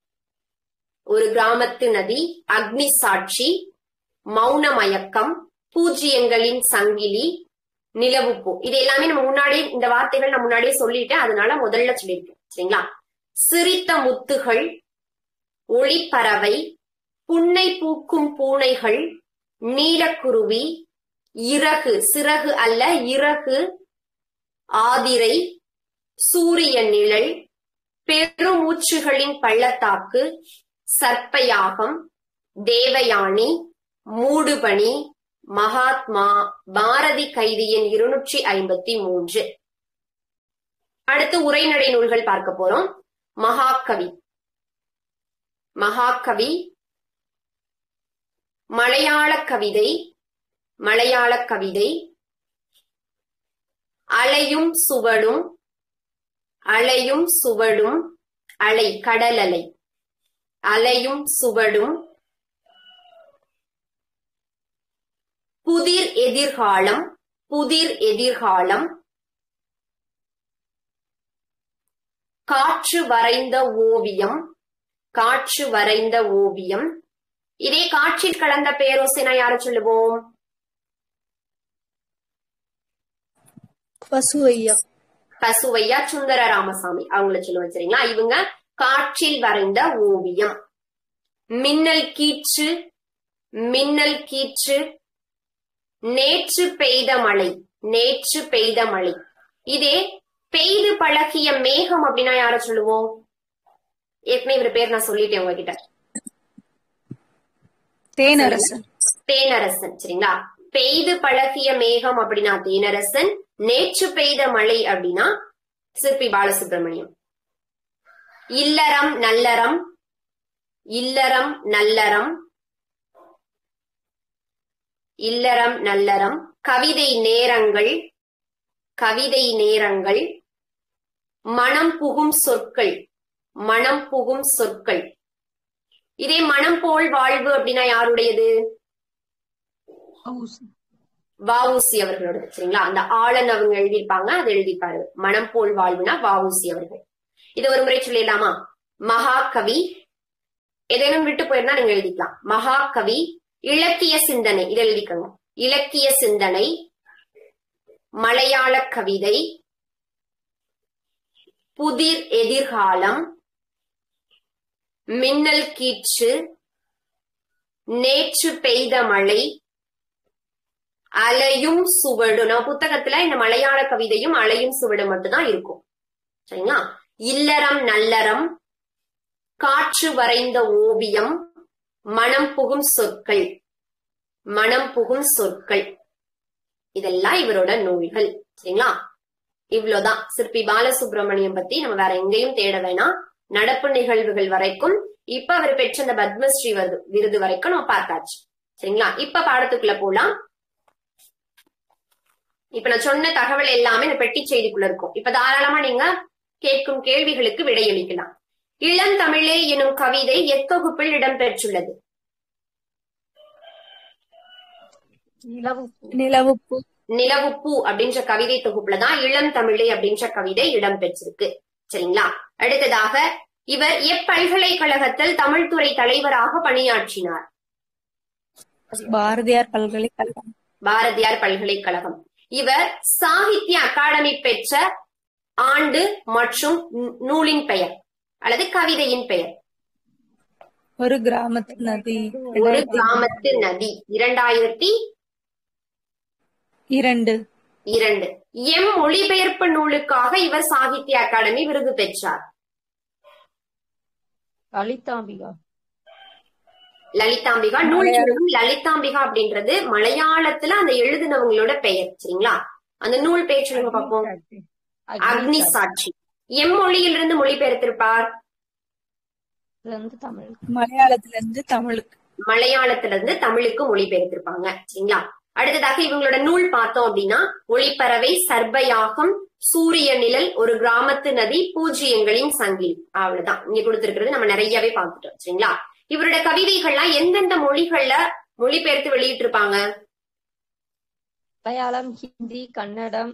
ஒரு கிராமத்து நதி அக்னி சாட்சி மௌன மயக்கம் பூஜ்ஜியங்களின் சங்கிலி நிலவுப்பூ இது எல்லாமே நம்ம முன்னாடியே இந்த வார்த்தைகள் நான் முன்னாடியே சொல்லிட்டேன் அதனால முதல்ல சொல்லியிருக்கேன் சரிங்களா சிரித்த முத்துகள் ஒளிப்பறவை புன்னை பூக்கும் பூனைகள் நீலக்குருவி இறகு சிறகு அல்ல இறகு ஆதிரை சூரிய நிழல் பெருமூச்சுகளின் பள்ளத்தாக்கு சர்ப்பயாகம் தேவயானி மூடுபனி மகாத்மா பாரதி கைதியின் இருநூற்றி ஐம்பத்தி மூன்று அடுத்து உரைநடை நூல்கள் பார்க்க போறோம் மகாகவி மகாகவி மலையாள கவிதை மலையாள கவிதை அலையும் சுவடும் அலையும் சுவடும் அலை கடல் அலை அலையும் சுவடும் புதிர் எதிர்காலம் புதிர் எதிர்காலம் காற்று வரைந்த ஓவியம் காற்று வரைந்த ஓவியம் இதே காற்றில் கலந்த பேரோசினா யார சொல்லுவோம் பசுவையா பசுவையா சுந்தர ராமசாமி அவங்கள சொல்லுவேன் சரிங்களா இவங்க காற்றில் வரைந்த ஓவியம் மின்னல் கீற்று மின்னல் கீற்று நேற்று பெய்த மழை நேற்று பெய்த மழை இதே பெய்து பழகிய மேகம் அப்படின்னா யார சொல்லுவோம் ஏற்கனவே இவர் பேர் நான் சொல்லிட்டேன் உங்ககிட்ட தேனரசன் தேனரசன் சரிங்களா பெய்து பழகிய மேகம் அப்படின்னா தேனரசன் நேற்று பெய்த மழை அப்படின்னா சிற்பி பாலசுப்ரமணியம் இல்லறம் நல்லறம் இல்லறம் நல்லறம் இல்லறம் நல்லறம் கவிதை நேரங்கள் கவிதை நேரங்கள் மனம் புகும் சொற்கள் மனம் புகும் சொற்கள் இதே மனம் போல் வாழ்வு அப்படின்னா யாருடையது வஉசி அவர்களோட சரிங்களா அந்த ஆளன் அவங்க எழுதியிருப்பாங்க அதை எழுதிப்பாரு மனம் போல் வாழ்வுனா வஉசி அவர்கள் இது ஒரு முறை சொல்லிடலாமா மகாகவி ஏதேனும் விட்டு போயிருந்தா நீங்க எழுதிக்கலாம் மகாகவி இலக்கிய சிந்தனை இதை எழுதிக்கோங்க இலக்கிய சிந்தனை மலையாள கவிதை புதிர் எதிர்காலம் மின்னல் கீற்று நேற்று பெய்த மழை அலையும் சுவடு நம்ம புத்தகத்துல இந்த மலையாள கவிதையும் அலையும் சுவடு மட்டும்தான் இருக்கும் சரிங்களா இல்லறம் நல்லறம் காற்று வரைந்த ஓவியம் மனம் புகும் சொற்கள் மனம் புகும் சொற்கள் இதெல்லாம் இவரோட நூல்கள் சரிங்களா இவ்வளவுதான் சிற்பி பாலசுப்ரமணியம் பத்தி நம்ம வேற எங்கேயும் தேட வேணாம் நடப்பு நிகழ்வுகள் வரைக்கும் இப்ப அவர் பெற்ற அந்த பத்மஸ்ரீ விருது விருது வரைக்கும் நம்ம பார்த்தாச்சு சரிங்களா இப்ப பாடத்துக்குள்ள போலாம் இப்ப நான் சொன்ன தகவல் எல்லாமே இந்த பெட்டி செய்திக்குள்ள இருக்கும் இப்ப தாராளமா நீங்க கேட்கும் கேள்விகளுக்கு விடையளிக்கலாம் இளந்தமிழே எனும் கவிதை எத்தொகுப்பில் இடம்பெற்றுள்ளது நிலவுப்பு நிலவுப்பூ அப்படின்ற கவிதை தொகுப்புல தான் இளம் தமிழே அப்படின்ற கவிதை இடம்பெற்றிருக்கு சரிங்களா அடுத்ததாக இவர் எப்பல்கலைக்கழகத்தில் தமிழ்துறை தலைவராக பணியாற்றினார் பாரதியார் பல்கலைக்கழகம் பாரதியார் பல்கலைக்கழகம் இவர் சாகித்ய அகாடமி பெற்ற ஆண்டு மற்றும் நூ- நூலின் பெயர் அல்லது கவிதையின் பெயர் ஒரு கிராமத்து நதி ஒரு கிராமத்து நதி இரண்டாயிரத்தி இரண்டு இரண்டு எம் மொழிபெயர்ப்பு நூலுக்காக இவர் சாகித்ய அகாடமி விருது பெற்றார் லலிதாம்பிகா லலிதாம்பிகா நூல் சொல்லும் லலிதாம்பிகா அப்படின்றது மலையாளத்துல அந்த எழுதினவங்களோட பெயர் சரிங்களா அந்த நூல் பெயர் சொல்லுங்க பார்ப்போம் அக்னி சாட்சி எம் மொழியிலிருந்து மொழிபெயர்த்திருப்பார் இது வந்து தமிழ் மலையாளத்துல இருந்து தமிழுக்கு மலையாளத்துல இருந்து தமிழுக்கு மொழிபெயர்த்திருப்பாங்க சரிங்களா அடுத்ததாக இவங்களோட நூல் பார்த்தோம் அப்படின்னா ஒளிப்பறவை சர்பயாகம் சூரிய நிழல் ஒரு கிராமத்து நதி பூஜ்ஜியங்களின் சங்கிலி அவ்வளவுதான் இங்க கொடுத்திருக்கிறது நம்ம நிறையவே பார்த்துட்டோம் சரிங்களா இவரோட கவிதைகள்லாம் எந்தெந்த மொழிகள்ல மொழிபெயர்த்து வெளியிட்டிருப்பாங்க மலையாளம் ஹிந்தி கன்னடம்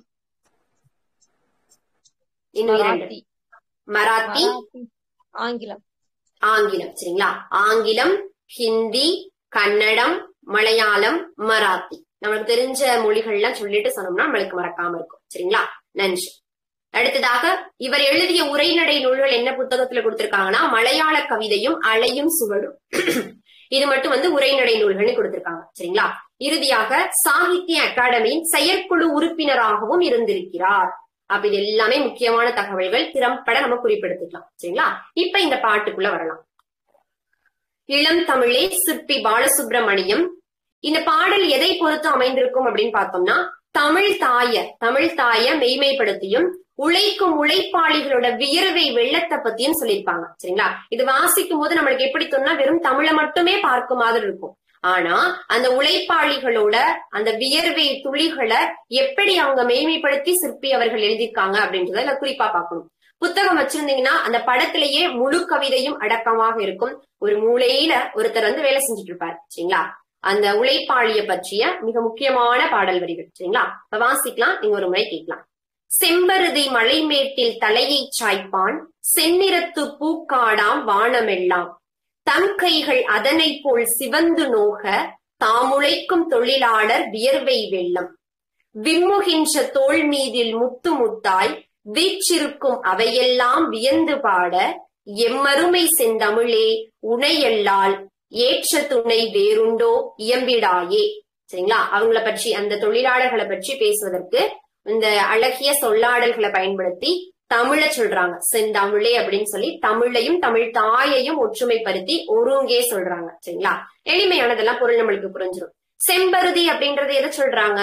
இன்னும் இரண்டு மராத்தி மராத்தி மராத்தி ஆங்கிலம் ஆங்கிலம் சரிங்களா ஆங்கிலம் ஹிந்தி கன்னடம் மலையாளம் மராத்தி நமக்கு தெரிஞ்ச மொழிகள்லாம் சொல்லிட்டு சொன்னோம்னா நம்மளுக்கு மறக்காம இருக்கும் சரிங்களா நன்றி அடுத்ததாக இவர் எழுதிய உரைநடை நூல்கள் என்ன புத்தகத்துல கொடுத்திருக்காங்கன்னா மலையாள கவிதையும் அலையும் சுவடும் இது மட்டும் வந்து உரைநடை நூல்கள்னு கொடுத்திருக்காங்க சரிங்களா இறுதியாக சாகித்ய அகாடமியின் செயற்குழு உறுப்பினராகவும் இருந்திருக்கிறார் அப்ப இது எல்லாமே முக்கியமான தகவல்கள் திறம்பட நம்ம குறிப்பெடுத்துக்கலாம் சரிங்களா இப்ப இந்த பாட்டுக்குள்ள வரலாம் இளம் தமிழே சிற்பி பாலசுப்ரமணியம் இந்த பாடல் எதை பொறுத்து அமைந்திருக்கும் அப்படின்னு பார்த்தோம்னா தமிழ் தாய தமிழ் தாய மெய்மைப்படுத்தியும் உழைக்கும் உழைப்பாளிகளோட வியர்வை வெள்ளத்தை பத்தியும் சொல்லியிருப்பாங்க சரிங்களா இது வாசிக்கும் போது நம்மளுக்கு எப்படி தோணுனா வெறும் தமிழை மட்டுமே பார்க்கும் மாதிரி இருக்கும் ஆனா அந்த உழைப்பாளிகளோட அந்த வியர்வை துளிகளை எப்படி அவங்க மெய்மைப்படுத்தி சிற்பி அவர்கள் எழுதியிருக்காங்க அப்படின்றத இதுல குறிப்பா பார்க்கணும் புத்தகம் வச்சிருந்தீங்கன்னா அந்த படத்திலேயே முழு கவிதையும் அடக்கமாக இருக்கும் ஒரு மூலையில ஒருத்தர் வந்து வேலை செஞ்சுட்டு இருப்பார் சரிங்களா அந்த உழைப்பாளிய பற்றிய மிக முக்கியமான பாடல் வரிகள் சரிங்களா இப்ப வாசிக்கலாம் நீங்க ஒரு முறை கேட்கலாம் செம்பருதி மலைமேட்டில் தலையை சாய்ப்பான் செந்நிறத்து பூக்காடாம் வானமெல்லாம் தம் கைகள் அதனை போல் சிவந்து நோக தாமுழைக்கும் தொழிலாளர் வியர்வை வெள்ளம் விம்முகின்ற தோல் மீதில் முத்து முத்தாய் வீற்றிருக்கும் அவையெல்லாம் வியந்து பாட எம்மருமை செந்தமிழே உனையல்லால் ஏற்ற துணை வேறுண்டோ இயம்பிடாயே சரிங்களா அவங்கள பற்றி அந்த தொழிலாளர்களை பற்றி பேசுவதற்கு இந்த அழகிய சொல்லாடல்களை பயன்படுத்தி தமிழ சொல்றாங்க செந்தமிழே அப்படின்னு சொல்லி தமிழையும் தமிழ் தாயையும் ஒற்றுமைப்படுத்தி ஒருங்கே சொல்றாங்க சரிங்களா எளிமையானதெல்லாம் பொருள் நம்மளுக்கு புரிஞ்சிடும் செம்பருதி அப்படின்றது எதை சொல்றாங்க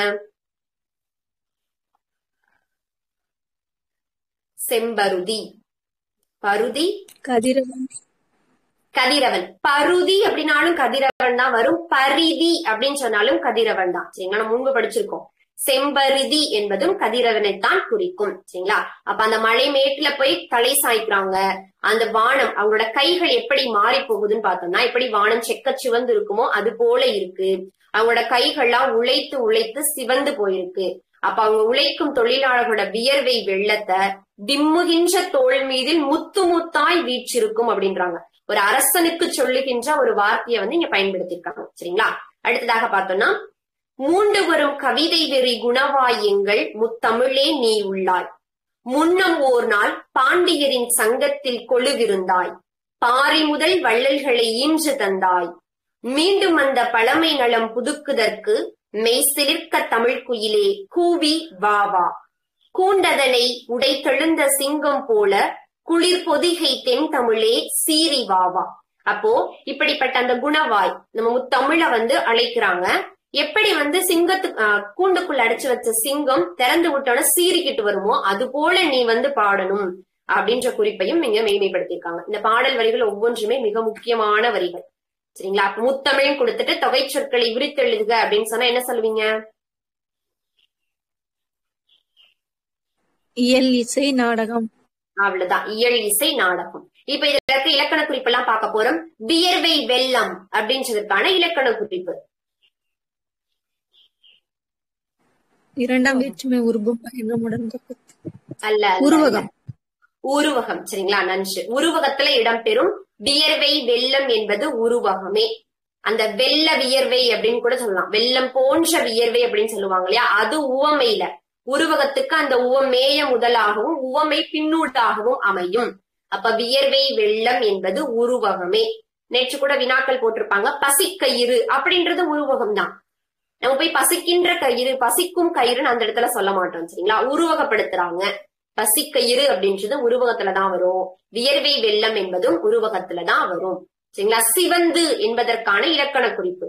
செம்பருதி பருதி கதிரவன் கதிரவன் பருதி அப்படின்னாலும் கதிரவன் தான் வரும் பரிதி அப்படின்னு சொன்னாலும் கதிரவன் தான் சரிங்களா நம்ம முன்பு படிச்சிருக்கோம் செம்பருதி என்பதும் கதிரவனைத்தான் குறிக்கும் சரிங்களா அப்ப அந்த மலை மேட்டுல போய் தலை சாய்க்கிறாங்க அந்த வானம் அவங்களோட கைகள் எப்படி மாறி போகுதுன்னு பார்த்தோம்னா எப்படி வானம் செக்க சிவந்து இருக்குமோ அது போல இருக்கு அவங்களோட கைகள்லாம் உழைத்து உழைத்து சிவந்து போயிருக்கு அப்ப அவங்க உழைக்கும் தொழிலாளர்களோட வியர்வை வெள்ளத்தை விம்முகின்ற தோல் மீதில் முத்து முத்தாய் வீற்றிருக்கும் அப்படின்றாங்க ஒரு அரசனுக்கு சொல்லுகின்ற ஒரு வார்த்தையை வந்து இங்க பயன்படுத்தியிருக்காங்க சரிங்களா அடுத்ததாக பார்த்தோம்னா மூண்டு வரும் கவிதை வெறி குணவாய் எங்கள் முத்தமிழே நீ உள்ளாய் முன்னம் ஓர் நாள் பாண்டியரின் சங்கத்தில் கொழுவிருந்தாய் பாரி முதல் வள்ளல்களை ஈன்று தந்தாய் மீண்டும் அந்த பழமை நலம் புதுக்குதற்கு மெய்சிலிர்க்க தமிழ் குயிலே கூவி வா வா கூண்டதனை உடைத்தெழுந்த சிங்கம் போல குளிர் பொதிகை தென் தமிழே சீறி வாவா அப்போ இப்படிப்பட்ட அந்த குணவாய் நம்ம முத்தமிழ வந்து அழைக்கிறாங்க எப்படி வந்து சிங்கத்து ஆஹ், கூண்டுக்குள்ள அடைச்சு வச்ச சிங்கம் திறந்து விட்டோட சீறிக்கிட்டு வருமோ அது போல நீ வந்து பாடணும் அப்படின்ற குறிப்பையும் இங்க மெய்மைப்படுத்தியிருக்காங்க இந்த பாடல் வரிகள் ஒவ்வொன்றுமே மிக முக்கியமான வரிகள் சரிங்களா அப்ப முத்தமிழ் கொடுத்துட்டு தொகை சொற்களை விரித்தெழுதுக அப்படின்னு சொன்னா என்ன சொல்லுவீங்க இயல் இசை நாடகம் அவ்வளவுதான் இயல் இசை நாடகம் இப்ப இதுல இருக்க இலக்கண குறிப்பெல்லாம் பார்க்க போறோம் வியர்வை வெள்ளம் அப்படின்றதுக்கான இலக்கண குறிப்பு இரண்டாம் வேற்றுமை உருபம் பயங்கமுடன் தொகுத்து. அல்ல அல்ல, உருவகம். அல்ல. உருவகம் சரிங்களா நன்று உருவகத்துல இடம்பெறும் வியர்வை வெள்ளம் என்பது உருவகமே அந்த வெள்ள வியர்வை அப்படின்னு கூட சொல்லலாம் வெள்ளம் போன்ற வியர்வை அப்படின்னு சொல்லுவாங்க இல்லையா அது உவமையில உருவகத்துக்கு அந்த உவமேய முதலாகவும் உவமை பின்னூட்டாகவும் அமையும் அப்ப வியர்வை வெள்ளம் என்பது உருவகமே நேற்று கூட வினாக்கள் போட்டிருப்பாங்க பசிக்கயிறு அப்படின்றது உருவகம் தான் நம்ம போய் பசிக்கின்ற கயிறு பசிக்கும் கயிறுன்னு அந்த இடத்துல சொல்ல மாட்டோம் சரிங்களா உருவகப்படுத்துறாங்க பசிக்கயிறு அப்படின்றது உருவகத்துலதான் வரும் வியர்வை வெள்ளம் என்பதும் உருவகத்துலதான் வரும் சரிங்களா சிவந்து என்பதற்கான இலக்கண குறிப்பு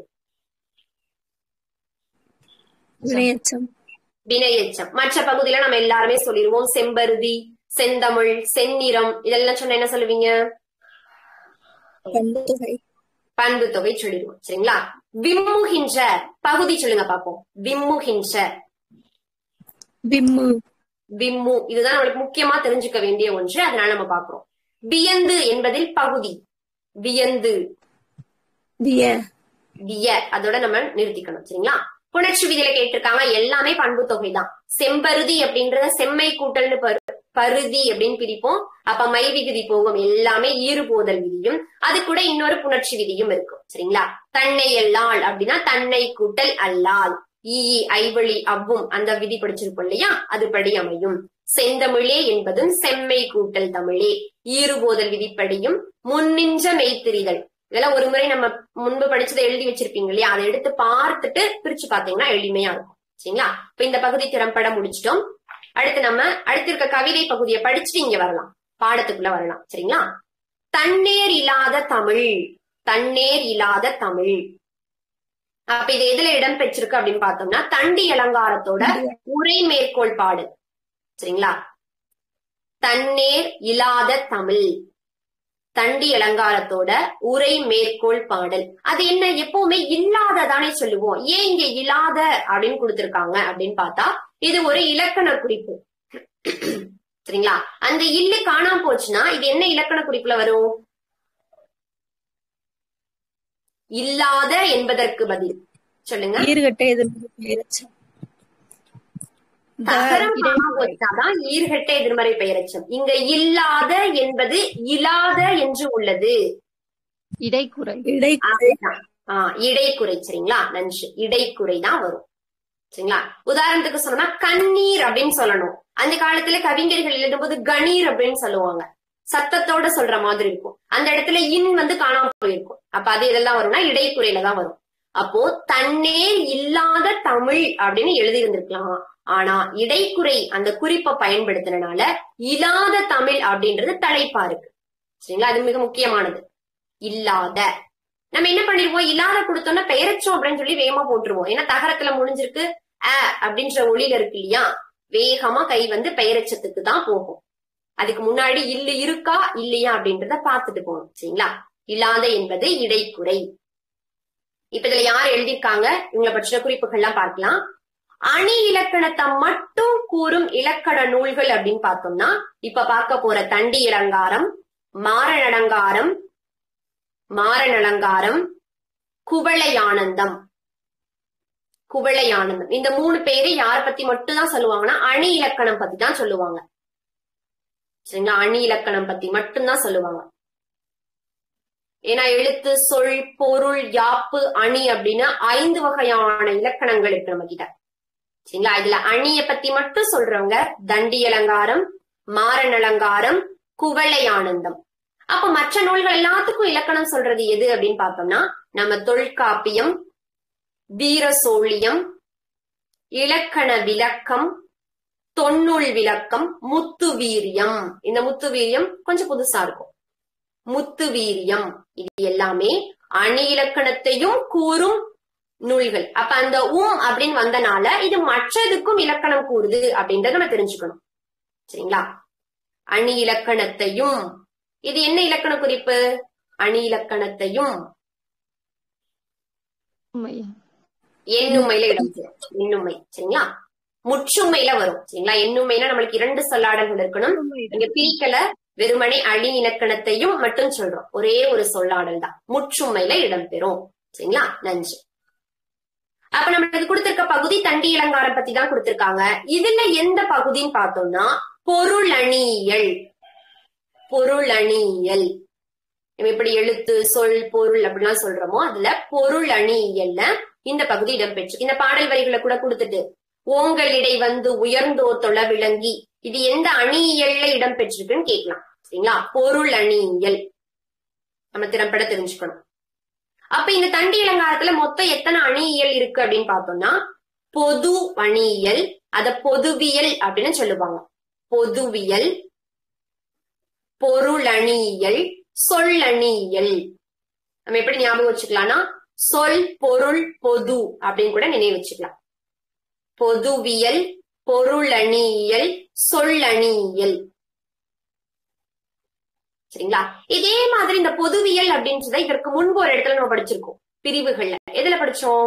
வினையச்சம் வினையெச்சம் மற்ற பகுதியில நம்ம எல்லாருமே சொல்லிடுவோம் செம்பருதி செந்தமிழ் செந்நிறம் இதெல்லாம் சொன்னா என்ன சொல்லுவீங்க பண்புத்தொகை பண்பு தொகை சொல்லிடுவோம் சரிங்களா விம்முகின்ற பகுதி சொல்லுங்க பாப்போம் விம்முகின்ற விம்மு விம்மு இதுதான் நம்மளுக்கு முக்கியமா தெரிஞ்சுக்க வேண்டிய ஒன்று அதனால நம்ம பாக்குறோம் வியந்து என்பதில் பகுதி வியந்து விய விய அதோட நம்ம நிறுத்திக்கணும் சரிங்களா புணர்ச்சி விதியில கேட்டிருக்காங்க எல்லாமே பண்பு தொகை தான் செம்பருதி அப்படின்றத செம்மை கூட்டல்னு பரு- பருதி அப்படின்னு பிரிப்போம் அப்ப மை விகுதி போகும் எல்லாமே ஈறுபோதல் விதியும் அது கூட இன்னொரு புணர்ச்சி விதியும் இருக்கும் சரிங்களா தன்னை எல்லாள் அப்படின்னா தன்னை கூட்டல் அல்லால் ஈ ஐவழி அவ்வும் அந்த விதி படிச்சிருப்போம் இல்லையா அதுபடி அமையும் செந்தமிழே என்பதும் செம்மை கூட்டல் தமிழே ஈறுபோதல் விதிப்படியும் முன்னின்ற மெய்த்திரிதல் இதெல்லாம் ஒரு முறை நம்ம முன்பு படிச்சதை எழுதி வச்சிருப்பீங்க இல்லையா அதை எடுத்து பார்த்துட்டு பிரிச்சு பாத்தீங்கன்னா எளிமையா இருக்கும் சரிங்களா இப்ப இந்த பகுதி திறம்பட முடிச்சிட்டோம் அடுத்து நம்ம அடுத்து இருக்க கவிதை பகுதியை படிச்சுட்டு இங்க வரலாம் பாடத்துக்குள்ள வரலாம் சரிங்களா தன்னேர் இல்லாத தமிழ் தன்னேர் இல்லாத தமிழ் அப்ப இது எதுல இடம் பெற்றிருக்கு அப்படின்னு பார்த்தோம்னா தண்டி அலங்காரத்தோட உரை மேற்கோள் பாடு சரிங்களா தன்னேர் இல்லாத தமிழ் தண்டி அலங்காரத்தோட உரை மேற்கோள் பாடல் அது என்ன எப்பவுமே இல்லாததானே சொல்லுவோம் ஏன் இங்க இல்லாத அப்படின்னு கொடுத்திருக்காங்க அப்படின்னு பார்த்தா இது ஒரு இலக்கண குறிப்பு சரிங்களா அந்த இல்லு காணாம போச்சுன்னா இது என்ன இலக்கண குறிப்புல வரும் இல்லாத என்பதற்கு பதில் சொல்லுங்க ஈர்கட்டை எதிர்மறை பெயரச்சம் த- தகரம் காணாம போச்சுனாதான் ஈர்கட்ட எதிர்மறை பெயரச்சம் இங்க இல்லாத என்பது இல்லாத என்று உள்ளது இடைக்குறை இடை அதுதான் ஆஹ் இடைக்குறை சரிங்களா நன்றி இடைக்குறை தான் வரும் சரிங்களா உதாரணத்துக்கு சொன்னா கண்ணீர் அப்படின்னு சொல்லணும் அந்த காலத்துல கவிஞர்கள் எழுதும்போது கணீர் அப்படின்னு சொல்லுவாங்க சத்தத்தோட சொல்ற மாதிரி இருக்கும் அந்த இடத்துல இன் வந்து காணாம போயிருக்கும் அப்ப அது இதெல்லாம் வரும்னா இடைக்குறையில தான் வரும் அப்போ தன்னேர் இல்லாத தமிழ் அப்படின்னு எழுதி இருந்திருக்கலாம் ஆனா இடைக்குறை அந்த குறிப்பை பயன்படுத்தினால இல்லாத தமிழ் அப்படின்றது தலைப்பா இருக்கு சரிங்களா அது மிக முக்கியமானது இல்லாத நம்ம என்ன பண்ணிருவோம் இல்லாத கொடுத்தோம்னா பெயரச்சோம் அப்படின்னு சொல்லி வேகமா போட்டுருவோம் ஏன்னா தகரத்துல முடிஞ்சிருக்கு அ அப்படின்ற ஒளியில இருக்கு இல்லையா வேகமா கை வந்து பெயரச்சத்துக்கு தான் போகும் அதுக்கு முன்னாடி இல்லு இருக்கா இல்லையா அப்படின்றத பார்த்துட்டு போகணும் சரிங்களா இல்லாத என்பது இடைக்குறை இப்ப இதுல யார் எழுதியிருக்காங்க இவங்களை பற்றின குறிப்புகள்லாம் பார்க்கலாம் அணி இலக்கணத்தை மட்டும் கூறும் இலக்கண நூல்கள் அப்படின்னு பார்த்தோம்னா இப்ப பார்க்க போற தண்டி இலங்காரம் மாரணடங்காரம் மாரணலங்காரம் குவளை ஆனந்தம் குவளை ஆனந்தம் இந்த மூணு பேரு யார பத்தி மட்டும் தான் சொல்லுவாங்கன்னா அணி இலக்கணம் பத்தி தான் சொல்லுவாங்க சரிங்களா அணி இலக்கணம் பத்தி மட்டும்தான் சொல்லுவாங்க ஏன்னா எழுத்து சொல் பொருள் யாப்பு அணி அப்படின்னு ஐந்து வகையான இலக்கணங்கள் இருக்கு நம்ம கிட்ட சரிங்களா இதுல அணிய பத்தி மட்டும் சொல்றவங்க தண்டி அலங்காரம் மாறன் அலங்காரம் குவளை ஆனந்தம் அப்ப மற்ற நூல்கள் எல்லாத்துக்கும் இலக்கணம் சொல்றது எது அப்படின்னு பார்த்தோம்னா நம்ம தொல்காப்பியம் வீர சோழியம் இலக்கண விளக்கம் தொன்னுள் விளக்கம் முத்து வீரியம் இந்த முத்து வீரியம் கொஞ்சம் புதுசா இருக்கும் முத்து வீரியம் இது எல்லாமே அணி இலக்கணத்தையும் கூறும் நூல்கள் அப்ப அந்த உம் அப்படின்னு வந்தனால இது மற்றதுக்கும் இலக்கணம் கூறுது அப்படின்றத நம்ம தெரிஞ்சுக்கணும் சரிங்களா அணி இலக்கணத்தையும் இது என்ன இலக்கண குறிப்பு அணி இலக்கணத்தையும் உண்மையா எண்ணுமையில இடம் பெறும் எண்ணுமை சரிங்களா முற்றுமையில வரும் சரிங்களா எண்ணுமைனா நம்மளுக்கு இரண்டு சொல்லாடல்கள் இருக்கணும் இங்க பிரிக்கல வெறுமனே அணி இலக்கணத்தையும் மட்டும் சொல்றோம் ஒரே ஒரு சொல்லாடல் தான் முற்றுமையில இடம்பெறும் சரிங்களா நன்றி அப்ப நம்மளுக்கு கொடுத்திருக்க பகுதி தண்டி இலங்காரம் பத்தி தான் கொடுத்திருக்காங்க இதுல எந்த பகுதின்னு பார்த்தோம்னா பொருளணியியல் பொருளணியியல் நம்ம எப்படி எழுத்து சொல் பொருள் அப்படிலாம் சொல்றோமோ அதுல பொருள் அணியியல்ல இந்த பகுதி இடம்பெற்று இந்த பாடல் வரிகளை கூட கொடுத்துட்டு ஓங்களிடை வந்து உயர்ந்தோ தொழ விளங்கி இது எந்த அணியியல்ல இடம்பெற்றிருக்குன்னு கேட்கலாம் சரிங்களா பொருள் அணியியல் நம்ம திறம்பட தெரிஞ்சுக்கணும் அப்ப இந்த தண்டி இலங்காரத்துல மொத்தம் எத்தனை அணியியல் இருக்கு அப்படின்னு பார்த்தோம்னா பொது அணியியல் அத பொதுவியல் அப்படின்னு சொல்லுவாங்க பொதுவியல் பொருளணியியல் சொல்லணியியல் நம்ம எப்படி ஞாபகம் வச்சுக்கலாம்னா சொல் பொருள் பொது அப்படின்னு கூட நினைவு வச்சுக்கலாம் பொதுவியல் பொருளணியியல் சொல்லணியியல் சரிங்களா இதே மாதிரி இந்த பொதுவியல் அப்படின்றத இதற்கு முன்பு ஒரு இடத்துல நம்ம படிச்சிருக்கோம் பிரிவுகள்ல எதுல படிச்சோம்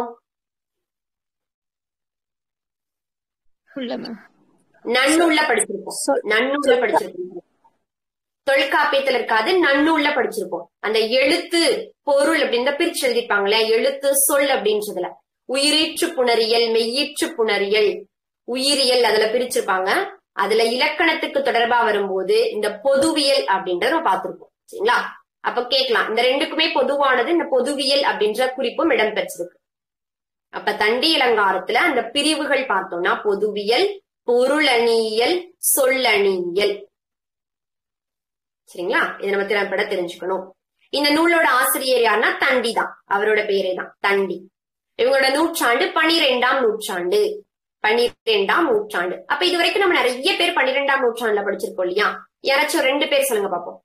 உள்ள மேம் நன்னூல்ல படிச்சிருப்போம் சொல் நன்னூல்ல படிச்சிருப்போம் தொல்காப்பியத்துல இருக்காது நன்னூல்ல படிச்சிருப்போம் அந்த எழுத்து பொருள் அப்படின்னு பிரிச்சு எழுதிருப்பாங்களே எழுத்து சொல் அப்படின்றதுல உயிரீற்று புணரியல் மெய்யீற்று புணரியல் உயிரியல் அதுல பிரிச்சிருப்பாங்க அதுல இலக்கணத்துக்கு தொடர்பா வரும்போது இந்த பொதுவியல் அப்படின்றத நம்ம பார்த்திருப்போம் சரிங்களா அப்ப கேட்கலாம் இந்த ரெண்டுக்குமே பொதுவானது இந்த பொதுவியல் அப்படின்ற குறிப்பும் இடம்பெற்றிருக்கு அப்ப தண்டி இலங்காரத்துல அந்த பிரிவுகள் பார்த்தோம்னா பொதுவியல் பொருளணியியல் சொல்லணியியல் சரிங்களா இதை நம்ம திறம்பட தெரிஞ்சுக்கணும் இந்த நூலோட ஆசிரியர் யாருன்னா தண்டி தான் அவரோட பேரே தான் தண்டி இவங்களோட நூற்றாண்டு பனிரெண்டாம் நூற்றாண்டு பனிரெண்டாம் நூற்றாண்டு அப்ப இது வரைக்கும் நம்ம நிறைய பேர் பன்னிரெண்டாம் நூற்றாண்டுல படிச்சிருக்கோம் இல்லையா யாராச்சும் ரெண்டு பேர் சொல்லுங்க பாப்போம்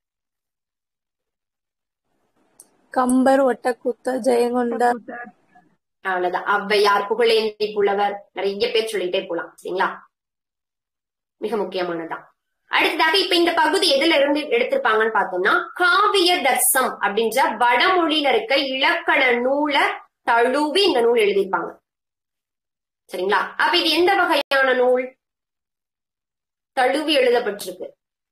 கம்பர் ஒட்டக்கூத்த ஜெயங்கொண்டர் அவ்வளவுதான் ஔவையார் புகழேந்தி புலவர் நிறைய பேர் சொல்லிட்டே போலாம் சரிங்களா மிக முக்கியமானதான் அடுத்ததாக இப்ப இந்த பகுதி எதுல இருந்து எடுத்திருப்பாங்கன்னு பார்த்தோம்னா காவிய தர்சம் அப்படின்ற வடமொழியில இருக்க இலக்கண நூலை தழுவி இந்த நூல் எழுதியிருப்பாங்க சரிங்களா அப்ப இது எந்த வகையான நூல் தழுவி எழுதப்பட்டிருக்கு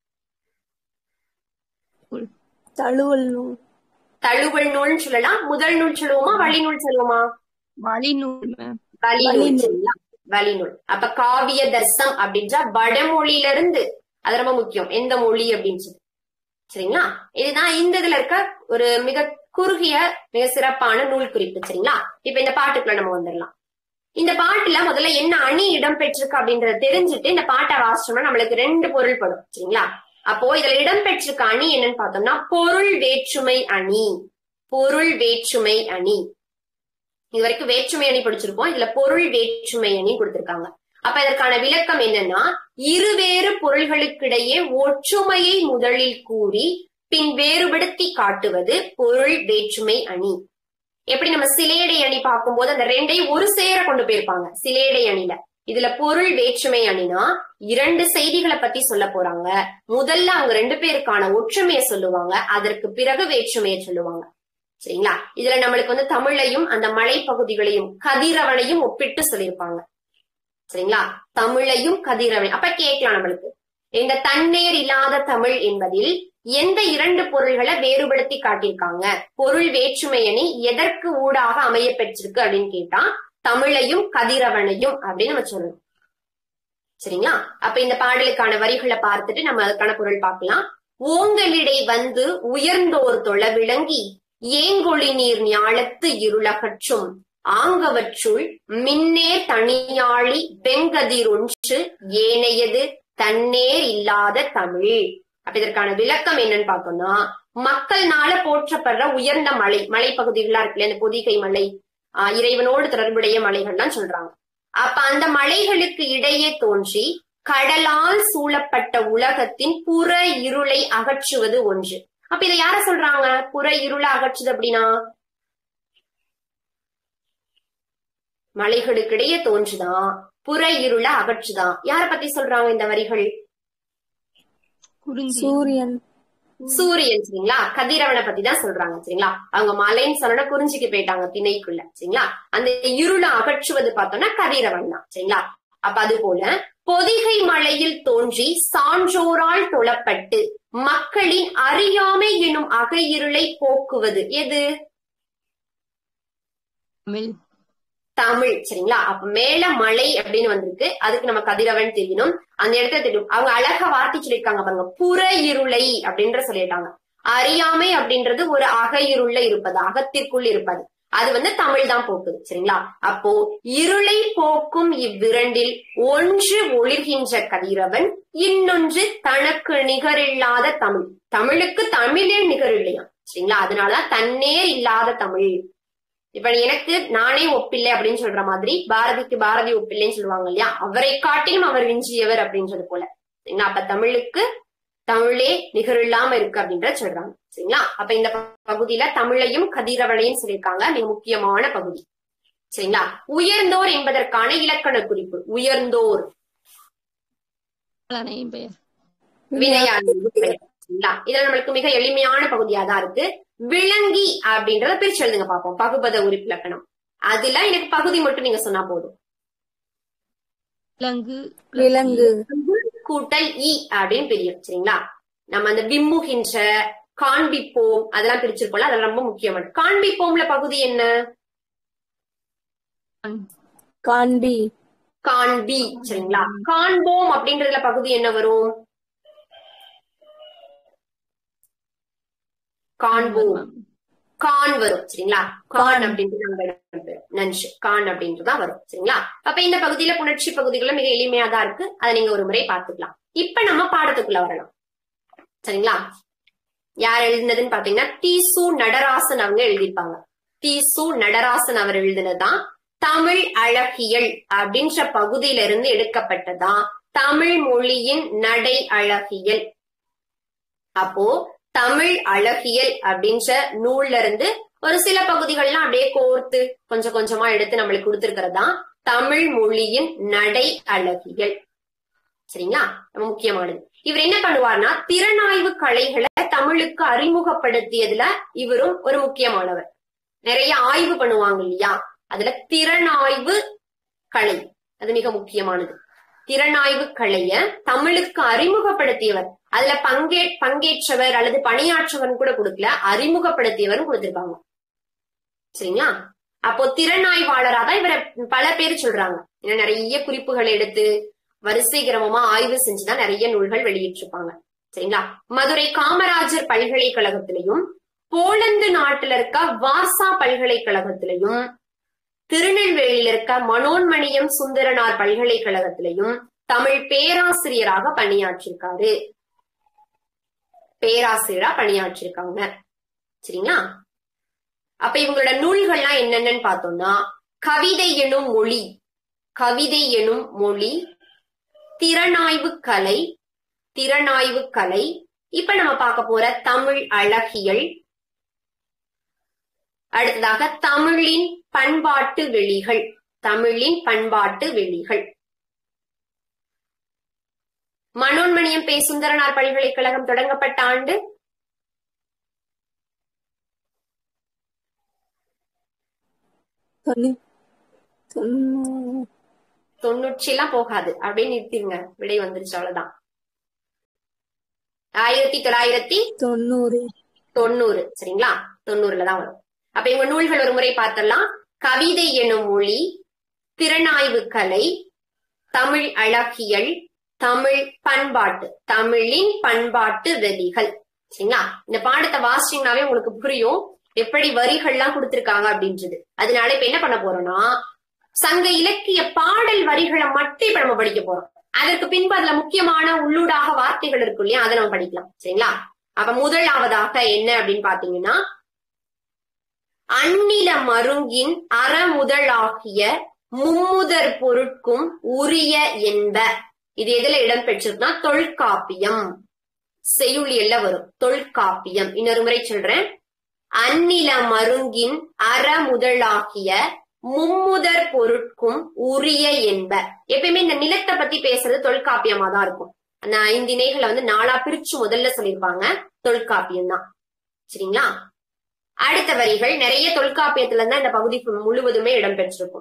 தழுவல் நூல் தழுவல் நூல்னு சொல்லலாம் முதல் நூல் சொல்லுவோமா வழி நூல் சொல்லுவோமா வழிநூல் மேம் வழிநூல் வழிநூல். சரிங்களா? வழிநூல் அப்ப காவிய தர்சம் அப்படின்ற வடமொழியில இருந்து அது ரொம்ப முக்கியம் எந்த மொழி அப்படின்னு சொல்லி சரிங்களா இதுதான் இந்த இதுல இருக்க ஒரு மிக குறுகிய மிக சிறப்பான நூல் குறிப்பு சரிங்களா இப்ப இந்த பாட்டுக்குள்ள நம்ம வந்துடலாம் இந்த பாட்டுல முதல்ல என்ன அணி இடம் பெற்றிருக்கு அப்படின்றத தெரிஞ்சுட்டு இந்த பாட்டை வாசிச்சோம்னா நம்மளுக்கு ரெண்டு பொருள் படும் சரிங்களா அப்போ இதுல இடம் பெற்றிருக்க அணி என்னன்னு பார்த்தோம்னா பொருள் வேற்றுமை அணி பொருள் வேற்றுமை அணி இது வரைக்கும் வேற்றுமை அணி படிச்சிருப்போம் இதுல பொருள் வேற்றுமை அணி கொடுத்திருக்காங்க அப்ப இதற்கான விளக்கம் என்னன்னா இருவேறு பொருள்களுக்கிடையே ஒற்றுமையை முதலில் கூறி பின் வேறுபடுத்தி காட்டுவது பொருள் வேற்றுமை அணி எப்படி நம்ம சிலேடை அணி பார்க்கும்போது அந்த ரெண்டையும் ஒரு சேர கொண்டு போயிருப்பாங்க சிலேடை அணில இதுல பொருள் வேற்றுமை அணினா இரண்டு செய்திகளை பத்தி சொல்ல போறாங்க முதல்ல அவங்க ரெண்டு பேருக்கான ஒற்றுமையை சொல்லுவாங்க அதற்கு பிறகு வேற்றுமையை சொல்லுவாங்க சரிங்களா இதுல நம்மளுக்கு வந்து தமிழையும் அந்த மலைப்பகுதிகளையும் கதிரவனையும் ஒப்பிட்டு சொல்லியிருப்பாங்க சரிங்களா தமிழையும் கதிரவனை அப்ப கேட்கலாம் நம்மளுக்கு இந்த தண்ணீர் இல்லாத தமிழ் என்பதில் எந்த இரண்டு பொருள்களை வேறுபடுத்தி காட்டியிருக்காங்க பொருள் வேற்றுமை அணி எதற்கு ஊடாக அமைய பெற்றிருக்கு அப்படின்னு கேட்டா தமிழையும் கதிரவனையும் அப்படின்னு நம்ம சொல்லணும் சரிங்களா அப்ப இந்த பாடலுக்கான வரிகளை பார்த்துட்டு நம்ம அதுக்கான பொருள் பார்க்கலாம் ஓங்கலிடை வந்து உயர்ந்தோர் தொழ விளங்கி ஏங்கொழி நீர் ஞாலத்து இருளகற்றும் ஆங்கவற்றுள் மின்னே தனியாழி வெங்கதிரொன்று ஏனையது தன்னேர் இல்லாத தமிழ் அப்ப இதற்கான விளக்கம் என்னன்னு பார்த்தோம்னா மக்கள்னால போற்றப்படுற உயர்ந்த மலை மலைப்பகுதிகளா இருக்குல்ல இந்த பொதிகை மலை ஆஹ் இறைவனோடு தொடர்புடைய மலைகள்லாம் சொல்றாங்க அப்ப அந்த மலைகளுக்கு இடையே தோன்றி கடலால் சூழப்பட்ட உலகத்தின் புற இருளை அகற்றுவது ஒன்று அப்ப இதை யார சொல்றாங்க புற இருளை அகற்றுது அப்படின்னா மலைகளுக்கு இடையே தோன்றுதான் புற இருளை அகற்றுதான் யார பத்தி சொல்றாங்க இந்த வரிகள் குறிஞ்சி சூரியன் சூரியன் சரிங்களா கதிரவனை பத்தி தான் சொல்றாங்க சரிங்களா அவங்க மலைன்னு சொன்னா குறிஞ்சிக்கு போயிட்டாங்க திணைக்குள்ள சரிங்களா அந்த இருளை அகற்றுவது பார்த்தோம்னா கதிரவன் தான் சரிங்களா அப்ப அது போல பொதிகை மலையில் தோன்றி சான்றோரால் தொழப்பட்டு மக்களின் அறியாமை எனும் அக இருளை போக்குவது எது தமிழ் தமிழ் சரிங்களா அப்ப மேல மலை அப்படின்னு வந்திருக்கு அதுக்கு நம்ம கதிரவன் தெரியணும் அந்த இடத்துல தெரியும் அவங்க அழகா வார்த்தை சொல்லியிருக்காங்க பாருங்க புற இருளை அப்படின்ற சொல்லிட்டாங்க அறியாமை அப்படின்றது ஒரு அக இருள்ல இருப்பது அகத்திற்குள் இருப்பது அது வந்து தமிழ் தான் போக்குது சரிங்களா அப்போ இருளை போக்கும் இவ்விரண்டில் ஒன்று ஒளிர்கின்ற கதிரவன் இன்னொன்று தனக்கு நிகரில்லாத தமிழ் தமிழுக்கு தமிழே நிகர் இல்லையா சரிங்களா அதனாலதான் தன்னே இல்லாத தமிழ் இப்ப எனக்கு நானே ஒப்பில்லை அப்படின்னு சொல்ற மாதிரி பாரதிக்கு பாரதி ஒப்பில்லைன்னு சொல்லுவாங்க இல்லையா அவரை காட்டிலும் அவர் விஞ்சியவர் அப்படின்றது போல சரிங்களா அப்ப தமிழுக்கு தமிழே நிகரில்லாம இருக்கு அப்படின்றத சொல்றாங்க சரிங்களா அப்ப இந்த ப- பகுதியில தமிழையும் கதிரவனையும் சொல்லியிருக்காங்க மிக முக்கியமான பகுதி சரிங்களா உயர்ந்தோர் என்பதற்கான இலக்கண குறிப்பு உயர்ந்தோர் அணையின் பெயர் வினையாளி சரிங்களா இதுல நம்மளுக்கு மிக எளிமையான பகுதியா தான் இருக்கு விளங்கி அப்படின்றத பிரிச்சு எழுதுங்க பார்ப்போம் பகுபத உறுப்பு இலக்கணம் அதுல எனக்கு பகுதி மட்டும் நீங்க சொன்னா போதும் விலங்கு விலங்கு கூட்டல் இ அப்படின்னு பிரியும் சரிங்களா நம்ம அந்த விம்முகின்ற காண்பிப்போம் அதெல்லாம் பிரிச்சிருப்போம்ல அதெல்லாம் ரொம்ப முக்கியமான காண்பிப்போம்ல பகுதி என்ன காண்பி காண்பி சரிங்களா காண்போம் அப்படின்றதுல பகுதி என்ன வரும் காண்போம் கான் வரும் சரிங்களா கான் அப்படின்றது அங்க இடம்பெறும். நஞ்சு கான் அப்படின்றதுதான் வரும் சரிங்களா அப்ப இந்த பகுதியில புணர்ச்சி பகுதிகள் மிக எளிமையா தான் இருக்கு அதை நீங்க ஒரு முறை பார்த்துக்கலாம் இப்ப நம்ம பாடத்துக்குள்ள வரலாம் சரிங்களா யார் எழுதினதுன்னு பாத்தீங்கன்னா தீசு நடராசன் அவங்க எழுதியிருப்பாங்க தீசு நடராசன் அவர் எழுதினதுதான் தமிழ் அழகியல் அப்படின்ற பகுதியில இருந்து எடுக்கப்பட்டதான் தமிழ் மொழியின் நடை அழகியல் அப்போ தமிழ் அழகியல் அப்படின்ற நூல்ல இருந்து ஒரு சில பகுதிகள்லாம் அப்படியே கோர்த்து கொஞ்சம் கொஞ்சமா எடுத்து நம்மளுக்கு கொடுத்திருக்கிறதா தமிழ் மொழியின் நடை அழகியல் சரிங்களா ரொம்ப முக்கியமானது இவர் என்ன பண்ணுவார்னா திறனாய்வு கலைகளை தமிழுக்கு அறிமுகப்படுத்தியதுல இவரும் ஒரு முக்கியமானவர் நிறைய ஆய்வு பண்ணுவாங்க இல்லையா அதுல திறனாய்வு கலை அது மிக முக்கியமானது திறனாய்வு கலைய தமிழுக்கு அறிமுகப்படுத்தியவர் அதுல பங்கே பங்கேற்றவர் அல்லது பணியாற்றவர் கூட கொடுக்கல அறிமுகப்படுத்தியவரும் கொடுத்திருக்காங்க சரிங்களா அப்போ திறனாய்வாளரா தான் இவரை பல பேர் சொல்றாங்க ஏன்னா நிறைய குறிப்புகளை எடுத்து வரிசை கிரமமா ஆய்வு செஞ்சுதான் நிறைய நூல்கள் வெளியிட்டிருப்பாங்க சரிங்களா மதுரை காமராஜர் பல்கலைக்கழகத்திலையும் போலந்து நாட்டுல இருக்க வார்சா பல்கலைக்கழகத்திலையும் திருநெல்வேலியில இருக்க மனோன்மணியம் சுந்தரனார் பல்கலைக்கழகத்திலையும் தமிழ் பேராசிரியராக பணியாற்றிருக்காரு பேராசிரியரா பணியாற்றிருக்காங்க சரிங்களா அப்ப இவங்களோட நூல்கள்லாம் என்னென்னு பார்த்தோம்னா கவிதை எனும் மொழி கவிதை எனும் மொழி திறனாய்வு கலை திறனாய்வு கலை இப்ப நம்ம பார்க்க போற தமிழ் அழகியல் அடுத்ததாக தமிழின் பண்பாட்டு வெளிகள் தமிழின் பண்பாட்டு வெளிகள் மனோன்மணியம் பே சுந்தரனார் பல்கலைக்கழகம் தொடங்கப்பட்ட ஆண்டு தொண்ணூ தொண்ணூ- தொண்ணூற்றி எல்லாம் போகாது அப்படியே நிறுத்திருங்க விடை வந்துருச்சு அவ்வளவுதான் ஆயிரத்தி தொள்ளாயிரத்தி தொண்ணூறு தொண்ணூறு சரிங்களா தொண்ணூறுல தான் வரும் அப்ப இவங்க நூல்கள் ஒரு முறை பார்த்தரலாம் கவிதை எனும் மொழி திறனாய்வு கலை தமிழ் அழகியல் தமிழ் பண்பாட்டு தமிழின் பண்பாட்டு வெளிகள் சரிங்களா இந்த பாடத்தை வாசிச்சீங்கன்னாவே உங்களுக்கு புரியும் எப்படி வரிகள்லாம் கொடுத்திருக்காங்க அப்படின்றது அதனால இப்ப என்ன பண்ண போறோம்னா சங்க இலக்கிய பாடல் வரிகளை மட்டும் இப்ப நம்ம படிக்க போறோம் அதற்கு பின்பு அதுல முக்கியமான உள்ளூடாக வார்த்தைகள் இருக்கும் இல்லையா அதை நம்ம படிக்கலாம் சரிங்களா அப்ப முதலாவதாக என்ன அப்படின்னு பாத்தீங்கன்னா அந்நில மருங்கின் அறமுதலாகிய மும்முதற் பொருட்கும் உரிய என்ப இது எதுல இடம் பெற்றிருக்குன்னா தொல்காப்பியம் செய்யுளியல்ல வரும் தொல்காப்பியம் இன்னொரு முறை சொல்றேன் அந்நில மருங்கின் அறமுதலாகிய மும்முதற் பொருட்கும் உரிய என்ப எப்பயுமே இந்த நிலத்தை பத்தி பேசுறது தொல்காப்பியமா தான் இருக்கும் அந்த ஐந்து இணைகளை வந்து நாலா பிரிச்சு முதல்ல சொல்லியிருப்பாங்க தொல்காப்பியம் தான் சரிங்களா அடுத்த வரிகள் நிறைய தொல்காப்பியத்துல தான் இந்த பகுதி முழுவதுமே இடம்பெற்றிருக்கும்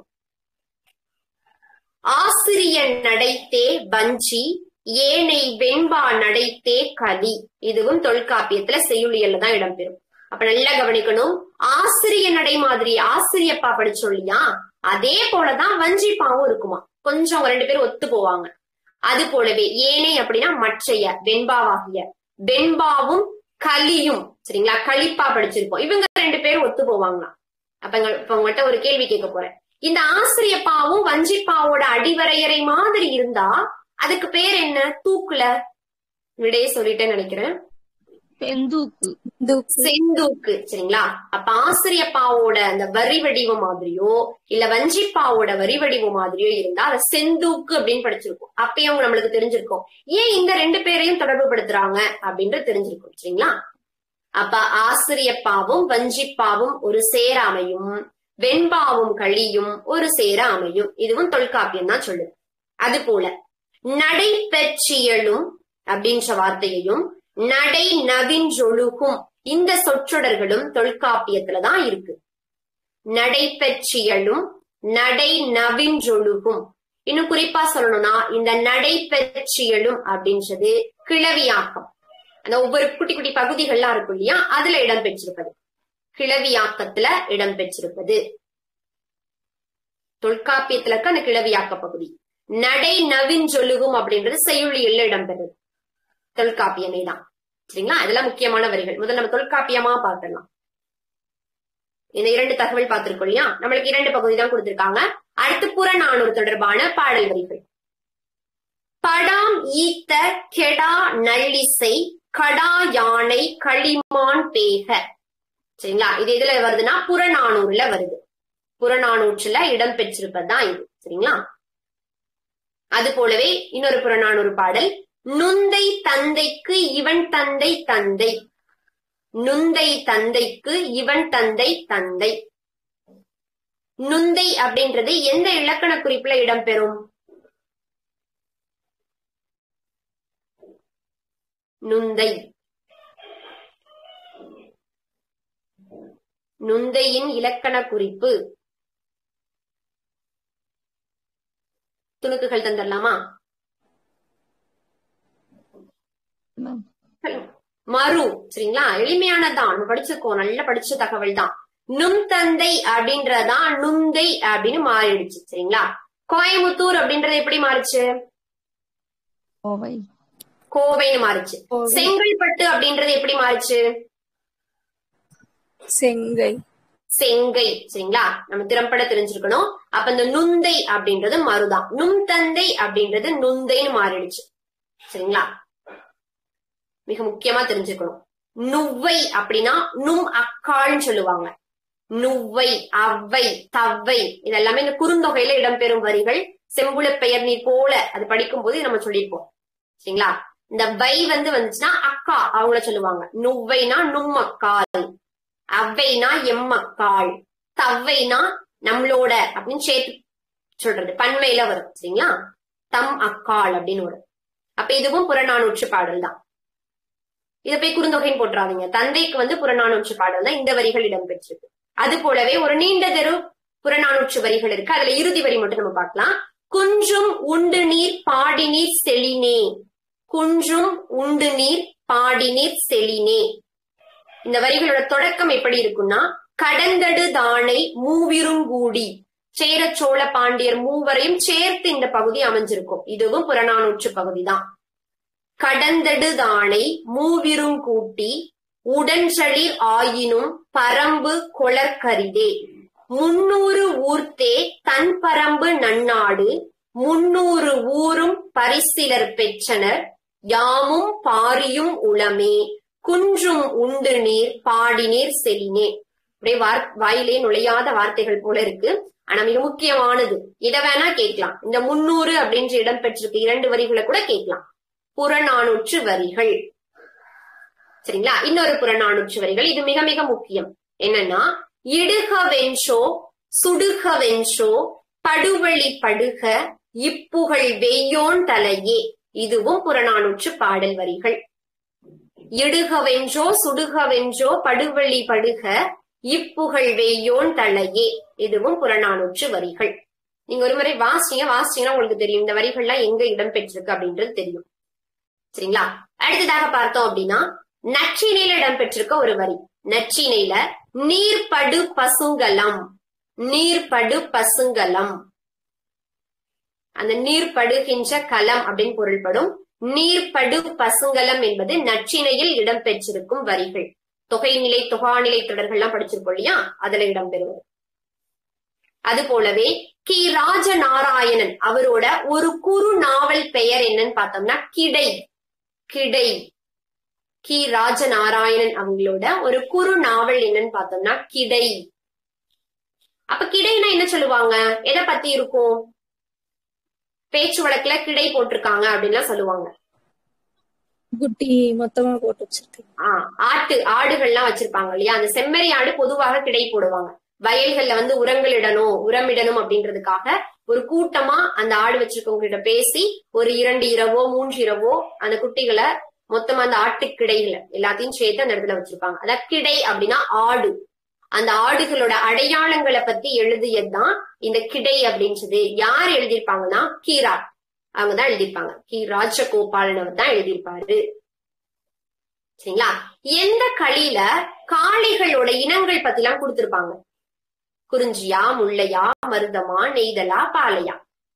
ஆசிரிய நடைத்தே வஞ்சி ஏனை வெண்பா நடைத்தே கலி இதுவும் தொல்காப்பியத்துல செய்யுளியல்ல தான் இடம்பெறும் அப்ப நல்லா கவனிக்கணும் ஆசிரிய நடை மாதிரி ஆசிரியப்பா படிச்சோம் இல்லையா அதே போலதான் வஞ்சிப்பாவும் இருக்குமா கொஞ்சம் அவங்க ரெண்டு பேரும் ஒத்து போவாங்க அது போலவே ஏனை அப்படின்னா மற்றைய வெண்பாவாகிய வெண்பாவும் கலியும் சரிங்களா களிப்பா படிச்சிருப்போம் இவங்க ரெண்டு பேரும் ஒத்து போவாங்களாம் அப்ப இங்க- இப்ப உங்கள்கிட்ட ஒரு கேள்வி கேட்க போறேன் இந்த ஆசிரியப்பாவும் வஞ்சிப்பாவோட அடிவரையறை மாதிரி இருந்தா அதுக்கு பேர் என்ன தூக்குல விடையே சொல்லிட்டேன்னு நினைக்கிறேன் செந்தூக்கு தூக்கு செந்தூக்கு சரிங்களா அப்ப ஆசிரியப்பாவோட அந்த வரி வடிவம் மாதிரியோ இல்ல வஞ்சிப்பாவோட வரி வடிவம் மாதிரியோ இருந்தா அதை செந்தூக்கு அப்படின்னு படிச்சிருக்கோம் அப்பயும் அவங்க நம்மளுக்கு தெரிஞ்சிருக்கும் ஏன் இந்த ரெண்டு பேரையும் தொடர்பு படுத்துறாங்க அப்படின்றது தெரிஞ்சிருக்கும் சரிங்களா அப்ப ஆசிரியப்பாவும் வஞ்சிப்பாவும் ஒரு சேர அமையும் வெண்பாவும் களியும் ஒரு சேர அமையும் இதுவும் தொல்காப்பியம் தான் சொல்லுது அது போல நடைபெற்றியலும் அப்படின்ற வார்த்தையையும் நடை நவின்றொழுகும் இந்த சொற்றொடர்களும் தொல்காப்பியத்துலதான் இருக்கு நடைபெற்றியலும் நடை நவின்றொழுகும் இன்னும் குறிப்பா சொல்லணும்னா இந்த நடைபெற்றியலும் அப்படின்றது கிளவியாக்கம் அந்த ஒவ்வொரு குட்டி குட்டி பகுதிகள்லாம் இருக்கும் இல்லையா அதுல இடம் பெற்றிருப்பது கிளவியாக்கத்துல இடம் பெற்றிருப்பது தொல்காப்பியத்துல இருக்க அந்த கிளவியாக்க பகுதி நடை நவின் சொல்லுகும் அப்படின்றது செய்யுளியல்ல இடம்பெறுது தொல்காப்பியமே தான் சரிங்களா இதெல்லாம் முக்கியமான வரிகள் முதல்ல நம்ம தொல்காப்பியமா பார்த்துடலாம் இந்த இரண்டு தகவல் பார்த்திருக்கோம் இல்லையா நம்மளுக்கு இரண்டு பகுதி தான் கொடுத்திருக்காங்க அடுத்து புறநானூறு தொடர்பான பாடல் வரிகள் படாம் ஈத்த கெடா நல்லிசை கடா யானை களிமான் பேக சரிங்களா இது எதுல வருதுன்னா புறநானூறுல வருது புறநானூற்றுல இடம் பெற்றிருப்பதுதான் இது சரிங்களா அது போலவே இன்னொரு புறநானூறு பாடல் நுந்தை தந்தைக்கு இவன் தந்தை தந்தை நுந்தை தந்தைக்கு இவன் தந்தை தந்தை நுந்தை அப்படின்றது எந்த இலக்கண குறிப்புல இடம்பெறும் நுந்தை நுந்தையின் இலக்கண குறிப்பு துணுக்குகள் தந்துடலாமா மேம் மறு சரிங்களா எளிமையானதான் நம்ம படிச்சிருக்கோம் நல்ல படிச்ச தகவல் தான் நும் தந்தை அப்படின்றதான் நுந்தை அப்படின்னு மாறிடுச்சு சரிங்களா கோயமுத்தூர் அப்படின்றது எப்படி மாறுச்சு கோவை கோவைன்னு மாறுச்சு கோவை. செங்கல்பட்டு அப்படின்றது எப்படி மாறுச்சு செங்கை செங்கை சரிங்களா நம்ம திறம்பட தெரிஞ்சிருக்கணும் அப்ப இந்த நுந்தை அப்படின்றது மறுதான் நும் தந்தை அப்படின்றது நுந்தைன்னு மாறிடுச்சு சரிங்களா மிக முக்கியமா தெரிஞ்சுக்கணும் நுவ்வை அப்படின்னா நும் அக்காள்னு சொல்லுவாங்க நுவ்வை அவ்வை தவ்வை இதெல்லாமே இந்த குறுந்தொகையில இடம்பெறும் வரிகள் செம்புல பெயர் நீர் போல அது படிக்கும் போது நம்ம சொல்லியிருப்போம் சரிங்களா இந்த வை வந்து வந்துச்சுன்னா அக்கா அவங்கள சொல்லுவாங்க நுவ்வைனா நும் அக்காள் அவ்வைனா எம்மக்காள் தவ்வைனா நம்மளோட அப்படின்னு சேர்த்து சொல்றது பன்மையில வரும் சரிங்களா தம் அக்காள் அப்படின்னு வரும் அப்ப இதுவும் புறநானூற்று பாடல் தான் இதை போய் குறுந்தொகைன்னு போட்டுறாதீங்க தந்தைக்கு வந்து புறநானூற்று பாடல் தான் இந்த வரிகள் இடம்பெற்றிருக்கு அது போலவே ஒரு நீண்ட தெரு புறநானூற்று வரிகள் இருக்கு அதுல இறுதி வரி மட்டும் நம்ம பார்க்கலாம் குன்றும் உண்டு நீர் பாடி நீர் செழினே குன்றும் உண்டு நீர் பாடி நீர் செழினே இந்த வரிகளோட தொடக்கம் எப்படி இருக்கும்னா கடந்தடு தானை மூவிருங்கூடி சேர சோழ பாண்டியர் மூவரையும் சேர்த்து இந்த பகுதி அமைஞ்சிருக்கும் இதுவும் புறநானூற்று பகுதி தான் கடந்தடு தானை மூவிருங்கூட்டி உடன்றளிர் ஆயினும் பரம்பு கொளற்கரிதே முன்னூறு ஊர்த்தே தன் பரம்பு நன்னாடு முன்னூறு ஊரும் பரிசிலர் பெற்றனர் யாமும் பாரியும் உளமே குன்றும் உண்டு நீர் பாடி நீர் செலினே அப்படியே வார் வாயிலே நுழையாத வார்த்தைகள் போல இருக்கு ஆனா மிக முக்கியமானது இதை வேணா கேட்கலாம் இந்த முன்னூறு அப்படின்ற இடம் பெற்றிருக்கு இரண்டு வரிகளை கூட கேட்கலாம் புறநானூற்று வரிகள் சரிங்களா இன்னொரு புறநானூற்று வரிகள் இது மிக மிக முக்கியம் என்னன்னா இடுக வென்றோ சுடுக வென்றோ படுவழி படுக இப்புகழ் வெய்யோன் தலையே இதுவும் புறநானூற்று பாடல் வரிகள் இடுகவென்றோ சுடுகவென்றோ படுவழி படுக இப்புகழ் வெய்யோன் தலையே இதுவும் புறநானூற்று வரிகள் நீங்க ஒரு முறை வாசிங்க வாசிச்சீங்கன்னா உங்களுக்கு தெரியும் இந்த வரிகள்லாம் எங்க இடம்பெற்றிருக்கு அப்படின்றது தெரியும் சரிங்களா அடுத்ததாக பார்த்தோம் அப்படின்னா நற்றிணையில இடம்பெற்றிருக்க ஒரு வரி நற்றிணையில நீர்படு பசுங்கலம் நீர்படு பசுங்கலம் அந்த நீர்படுகின்ற களம் அப்படின்னு பொருள்படும் நீர்படு பசுங்கலம் என்பது நற்றிணையில் இடம்பெற்றிருக்கும் வரிகள் தொகைநிலை தொகாநிலை தொடர்கள்லாம் படிச்சிருக்கோம் இல்லையா அதுல இடம்பெறுவது அது போலவே கி ராஜநாராயணன் அவரோட ஒரு குறு நாவல் பெயர் என்னன்னு பார்த்தோம்னா கிடை கிடை கி ராஜநாராயணன் அவங்களோட ஒரு குறு நாவல் என்னன்னு பார்த்தோம்னா கிடை அப்ப கிடைனா என்ன சொல்லுவாங்க எதை பத்தி இருக்கும் பேச்சு வழக்குல கிடை போட்டிருக்காங்க அப்படின்லாம் சொல்லுவாங்க குட்டி மொத்தமா போட்டு வச்சிருக்கு ஆஹ் ஆட்டு ஆடுகள்லாம் வச்சிருப்பாங்க இல்லையா அந்த செம்மறி ஆடு பொதுவாக கிடை போடுவாங்க வயல்கள்ல வந்து உரங்கள் இடணும் உரமிடணும் அப்படின்றதுக்காக ஒரு கூட்டமா அந்த ஆடு வச்சிருக்கவங்க கிட்ட பேசி ஒரு இரண்டு இரவோ மூன்று இரவோ அந்த குட்டிகளை மொத்தமா அந்த ஆட்டு கிடைகளை எல்லாத்தையும் சேர்த்து அந்த இடத்துல வச்சிருப்பாங்க அதான் கிடை அப்படின்னா ஆடு அந்த ஆடுகளோட அடையாளங்களை பத்தி எழுதியதுதான் இந்த கிடை அப்படின்றது யார் எழுதியிருப்பாங்கன்னா கீரா அவங்கதான் எழுதியிருப்பாங்க கி ராஜகோபாலன் அவர் தான் எழுதியிருப்பாரு சரிங்களா எந்த களியில காளைகளோட இனங்கள் பத்தி எல்லாம் கொடுத்திருப்பாங்க குறிஞ்சியா முல்லையா மருதமா நெய்தலா பாலையா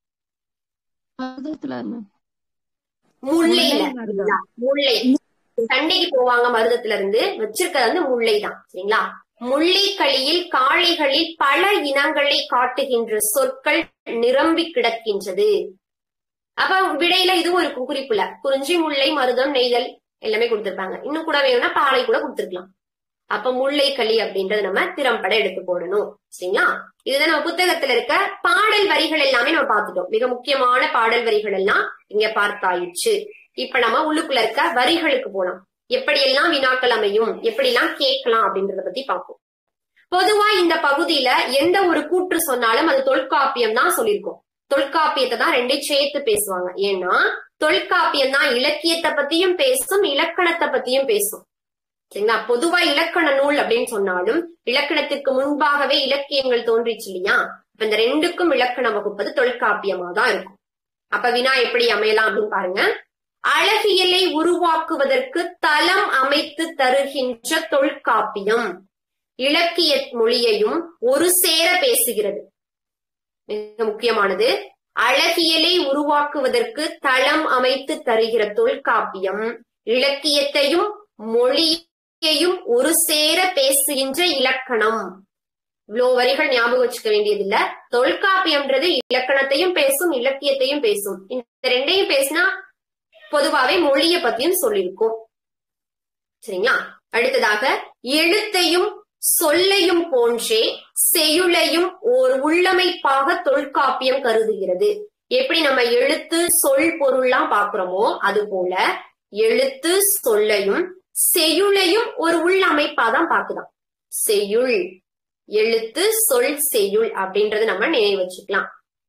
மருதத்துல மேம் முல்லையில முல்லை, மருதம். சரிங்களா? முல்லை சண்டைக்கு போவாங்க மருதத்துல இருந்து வச்சிருக்கிறது வந்து முல்லை தான் சரிங்களா முல்லை களியில் காளைகளில் பல இனங்களை காட்டுகின்ற சொற்கள் நிரம்பி கிடக்கின்றது அப்ப விடையில இதுவும் இருக்கும் குறிப்புல குறிஞ்சி முல்லை மருதம் நெய்தல் எல்லாமே கொடுத்திருப்பாங்க இன்னும் கூட வேணும்னா பாலை கூட கொடுத்திருக்கலாம் அப்ப முல்லை களி அப்படின்றத நம்ம திறம்பட எடுத்து போடணும் சரிங்களா இதுதான் நம்ம புத்தகத்துல இருக்க பாடல் வரிகள் எல்லாமே நம்ம பார்த்துட்டோம் மிக முக்கியமான பாடல் வரிகள் எல்லாம் இங்க பார்த்தாயிடுச்சு இப்ப நம்ம உள்ளுக்குள்ள இருக்க வரிகளுக்கு போலாம் எப்படியெல்லாம் வினாக்கள் அமையும் எப்படிலாம் கேட்கலாம் அப்படின்றத பத்தி பார்ப்போம் பொதுவா இந்த பகுதியில எந்த ஒரு கூற்று சொன்னாலும் அது தொல்காப்பியம் தான் சொல்லியிருக்கோம் தொல்காப்பியத்தை தான் ரெண்டையும் சேர்த்து பேசுவாங்க ஏன்னா தொல்காப்பியம் தான் இலக்கியத்தை பத்தியும் பேசும் இலக்கணத்தை பத்தியும் பேசும் சரிங்களா பொதுவா இலக்கண நூல் அப்படின்னு சொன்னாலும் இலக்கணத்திற்கு முன்பாகவே இலக்கியங்கள் தோன்றிச்சு இல்லையா இப்ப இந்த ரெண்டுக்கும் இலக்கணம் வகுப்பது தொல்காப்பியமா தான் இருக்கும் அப்ப வினா எப்படி அமையலாம் அப்படின்னு பாருங்க அழகியலை உருவாக்குவதற்கு தளம் அமைத்து தருகின்ற தொல்காப்பியம் இலக்கிய மொழியையும் ஒரு சேர பேசுகிறது மிக முக்கியமானது அழகியலை உருவாக்குவதற்கு தளம் அமைத்து தருகிற தொல்காப்பியம் இலக்கியத்தையும் மொழியையும் ஒரு சேர பேசுகின்ற இலக்கணம் இவ்வளோ வரிகள் ஞாபகம் வச்சுக்க வேண்டியதில்ல தொல்காப்பியம்ன்றது இலக்கணத்தையும் பேசும் இலக்கியத்தையும் பேசும் இந்த ரெண்டையும் பேசினா பொதுவாவே மொழிய பத்தியும் சொல்லியிருக்கோம் சரிங்களா அடுத்ததாக எழுத்தையும் சொல்லையும் போன்றே செய்யுளையும் ஓர் உள்ளமைப்பாக தொல்காப்பியம் கருதுகிறது எப்படி நம்ம எழுத்து சொல் பொருள்லாம் பாக்குறோமோ அது போல எழுத்து சொல்லையும் செய்யுளையும் ஒரு உள்ளமைப்பா தான் பாக்குதாம் செய்யுள் எழுத்து சொல் செய்யுள் அப்படின்றது நம்ம நினைவு வச்சுக்கலாம்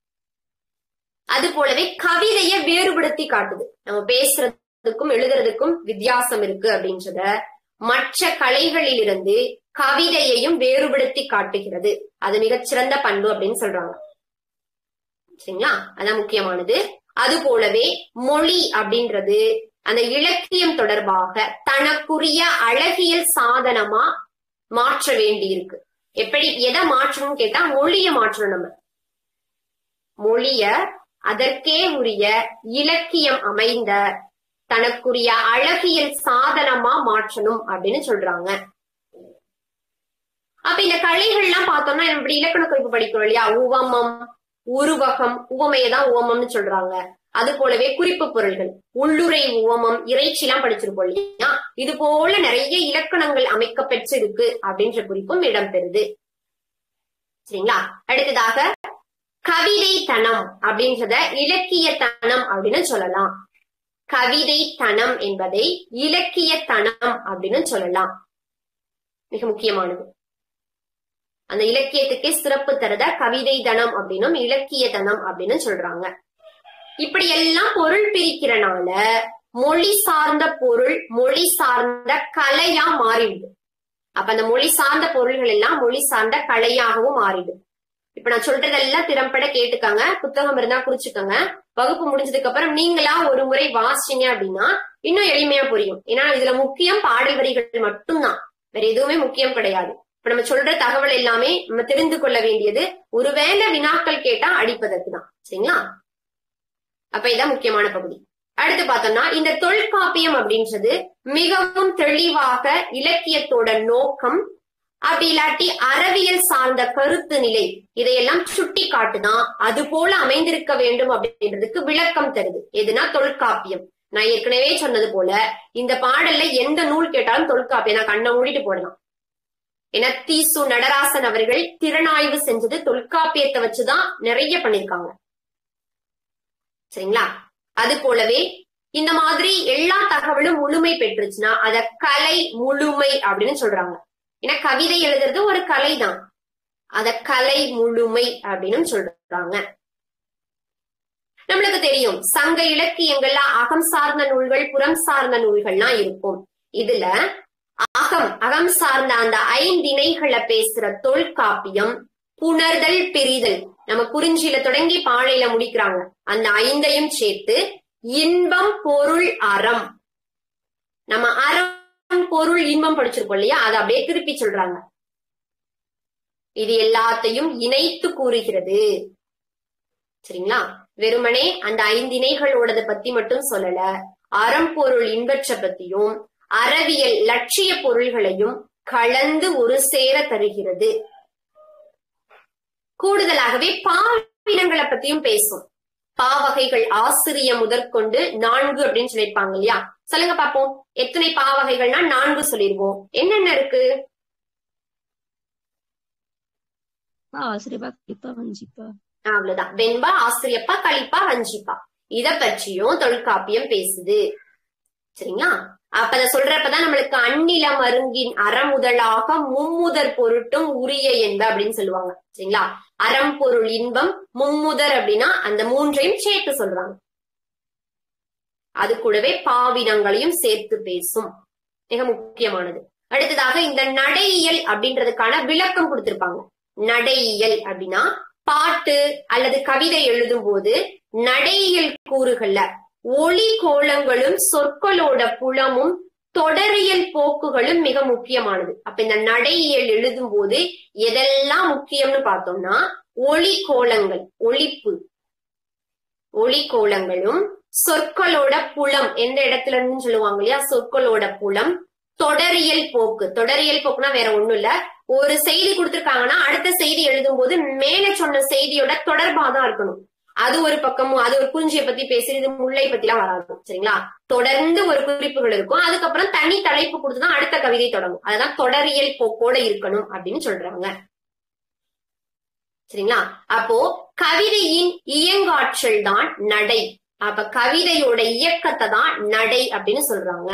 அது போலவே கவிதைய வேறுபடுத்தி காட்டுது நம்ம பேசுறதுக்கும் எழுதுறதுக்கும் வித்தியாசம் இருக்கு அப்படின்றத மற்ற கலைகளிலிருந்து கவிதையையும் வேறுபடுத்தி காட்டுகிறது அது மிகச்சிறந்த பண்பு அப்படின்னு சொல்றாங்க சரிங்களா அதான் முக்கியமானது அது போலவே மொழி அப்படின்றது அந்த இலக்கியம் தொடர்பாக தனக்குரிய அழகியல் சாதனமா மாற்ற வேண்டி இருக்கு எப்படி எதை மாற்றணும்னு கேட்டா மொழிய மாற்றணும் நம்ம மொழிய அதற்கே உரிய இலக்கியம் அமைந்த தனக்குரிய அழகியல் சாதனமா மாற்றணும் அப்படின்னு சொல்றாங்க அப்ப இந்த கலைகள்லாம் பார்த்தோம்னா இப்படி இலக்கண குறிப்பு படிக்கிறோம் இல்லையா உவமம் உருவகம் உவமையை தான் உவமம்னு சொல்றாங்க அது போலவே குறிப்பு பொருள்கள் உள்ளுரை உவமம் இறைச்சிலாம் படிச்சிருப்போம் இல்லையா இது போல நிறைய இலக்கணங்கள் அமைக்க பெற்றிருக்கு அப்படின்ற குறிப்பும் இடம்பெறுது சரிங்களா அடுத்ததாக கவிதை தனம் அப்படின்றத இலக்கிய தனம் அப்படின்னு சொல்லலாம் கவிதை தனம் என்பதை இலக்கிய தனம் அப்படின்னு சொல்லலாம் மிக முக்கியமானது அந்த இலக்கியத்துக்கே சிறப்பு தரத கவிதை தனம் அப்படின்னும் இலக்கிய தனம் அப்படின்னு சொல்றாங்க இப்படி எல்லாம் பொருள் பிரிக்கிறனால மொழி சார்ந்த பொருள் மொழி சார்ந்த கலையா மாறிடுது அப்ப அந்த மொழி சார்ந்த பொருள்கள் எல்லாம் மொழி சார்ந்த கலையாகவும் மாறிடுது இப்ப நான் சொல்றதெல்லாம் திறம்பட கேட்டுக்கங்க புத்தகம் இருந்தா குறிச்சுக்கோங்க வகுப்பு முடிஞ்சதுக்கு அப்புறம் நீங்களா ஒரு முறை வாசிச்சீங்க அப்படின்னா இன்னும் எளிமையா புரியும் ஏன்னா இதுல முக்கியம் பாடல் வரிகள் மட்டும்தான் வேற எதுவுமே முக்கியம் கிடையாது இப்ப நம்ம சொல்ற தகவல் எல்லாமே நம்ம தெரிந்து கொள்ள வேண்டியது ஒருவேளை வினாக்கள் கேட்டா அடிப்பதற்கு தான் சரிங்களா அப்ப இதான் முக்கியமான பகுதி அடுத்து பார்த்தோம்னா இந்த தொல்காப்பியம் அப்படின்றது மிகவும் தெளிவாக இலக்கியத்தோட நோக்கம் அப்படி இல்லாட்டி அறவியல் சார்ந்த கருத்து நிலை இதையெல்லாம் சுட்டி காட்டுதான் அது போல அமைந்திருக்க வேண்டும் அப்படின்றதுக்கு விளக்கம் தருது எதுனா தொல்காப்பியம் நான் ஏற்கனவே சொன்னது போல இந்த பாடல்ல எந்த நூல் கேட்டாலும் தொல்காப்பியம் நான் கண்ணை மூடிட்டு போடலாம் ஏன்னா தீசு நடராசன் அவர்கள் திறனாய்வு செஞ்சது தொல்காப்பியத்தை வச்சுதான் நிறைய பண்ணிருக்காங்க சரிங்களா அது போலவே இந்த மாதிரி எல்லா தகவலும் முழுமை பெற்றுச்சுன்னா அத கலை முழுமை அப்படின்னு சொல்றாங்க ஏன்னா கவிதை எழுதுறது ஒரு கலை தான் அத கலை முழுமை அப்படின்னு சொல்றாங்க நம்மளுக்கு தெரியும் சங்க இலக்கியங்கள்ல அகம் சார்ந்த நூல்கள் புறம் சார்ந்த நூல்கள்லாம் இருக்கும் இதுல அகம் அகம் சார்ந்த அந்த ஐந்திணைகளை பேசுற தொல்காப்பியம் புணர்தல் பிரிதல் நம்ம குறிஞ்சியில தொடங்கி பாழையில முடிக்கிறாங்க அந்த ஐந்தையும் சேர்த்து இன்பம் பொருள் அறம் நம்ம அறம் பொருள் இன்பம் படிச்சிருக்கோம் இல்லையா அதை அப்படியே திருப்பி சொல்றாங்க இது எல்லாத்தையும் இணைத்து கூறுகிறது சரிங்களா வெறுமனே அந்த ஐந்து இணைகளோடத பத்தி மட்டும் சொல்லல அறம்பொருள் இன்பற்ற பத்தியும் அறவியல் லட்சிய பொருள்களையும் கலந்து ஒரு சேர தருகிறது கூடுதலாகவே பாவினங்களை பத்தியும் பேசும் பாவகைகள் ஆசிரிய முதற்கொண்டு நான்கு அப்படின்னு சொல்லியிருப்பாங்க இல்லையா சொல்லுங்க பாப்போம் எத்தனை பாவகைகள்னா நான்கு சொல்லிருவோம் என்னென்ன இருக்கு ஆசிரியப்பா கண்டிப்பா வஞ்சிப்பா அவ்வளவுதான் வெண்பா ஆசிரியப்பா கலிப்பா வஞ்சிப்பா இத பற்றியும் தொல்காப்பியம் பேசுது சரிங்களா அப்ப அத சொல்றப்பதான் நம்மளுக்கு அந்நில மருங்கின் அறமுதலாக மும்முதற் பொருட்டும் உரிய என்ப அப்படின்னு சொல்லுவாங்க சரிங்களா அறம் பொருள் இன்பம் மும்முதர் அப்படின்னா அந்த மூன்றையும் சேர்த்து சொல்றாங்க அது கூடவே பாவினங்களையும் சேர்த்து பேசும் மிக முக்கியமானது அடுத்ததாக இந்த நடையியல் அப்படின்றதுக்கான விளக்கம் கொடுத்திருப்பாங்க நடையியல் அப்படின்னா பாட்டு அல்லது கவிதை எழுதும் போது நடையியல் கூறுகள்ல ஒளி கோலங்களும் சொற்களோட புலமும் தொடரியல் போக்குகளும் மிக முக்கியமானது அப்ப இந்த நடையியல் எழுதும் போது எதெல்லாம் முக்கியம்னு பார்த்தோம்னா ஒளி கோலங்கள் ஒளிப்பு ஒளி கோலங்களும் சொற்களோட புலம் எந்த இடத்துல இருந்து சொல்லுவாங்க இல்லையா சொற்களோட புலம் தொடரியல் போக்கு தொடரியல் போக்குனா வேற ஒண்ணும் இல்ல ஒரு செய்தி கொடுத்திருக்காங்கன்னா அடுத்த செய்தி எழுதும் போது மேல சொன்ன செய்தியோட தொடர்பா தான் இருக்கணும் அது ஒரு பக்கமும் அது ஒரு குஞ்சிய பத்தி பேசுறது இது முல்லை பத்தி எல்லாம் வராது சரிங்களா தொடர்ந்து ஒரு குறிப்புகள் இருக்கும் அதுக்கப்புறம் தனி தலைப்பு கொடுத்துதான் அடுத்த கவிதை தொடங்கும் அதுதான் தொடரியல் போக்கோட இருக்கணும் அப்படின்னு சொல்றாங்க சரிங்களா அப்போ கவிதையின் இயங்காற்றல் தான் நடை அப்ப கவிதையோட இயக்கத்தை தான் நடை அப்படின்னு சொல்றாங்க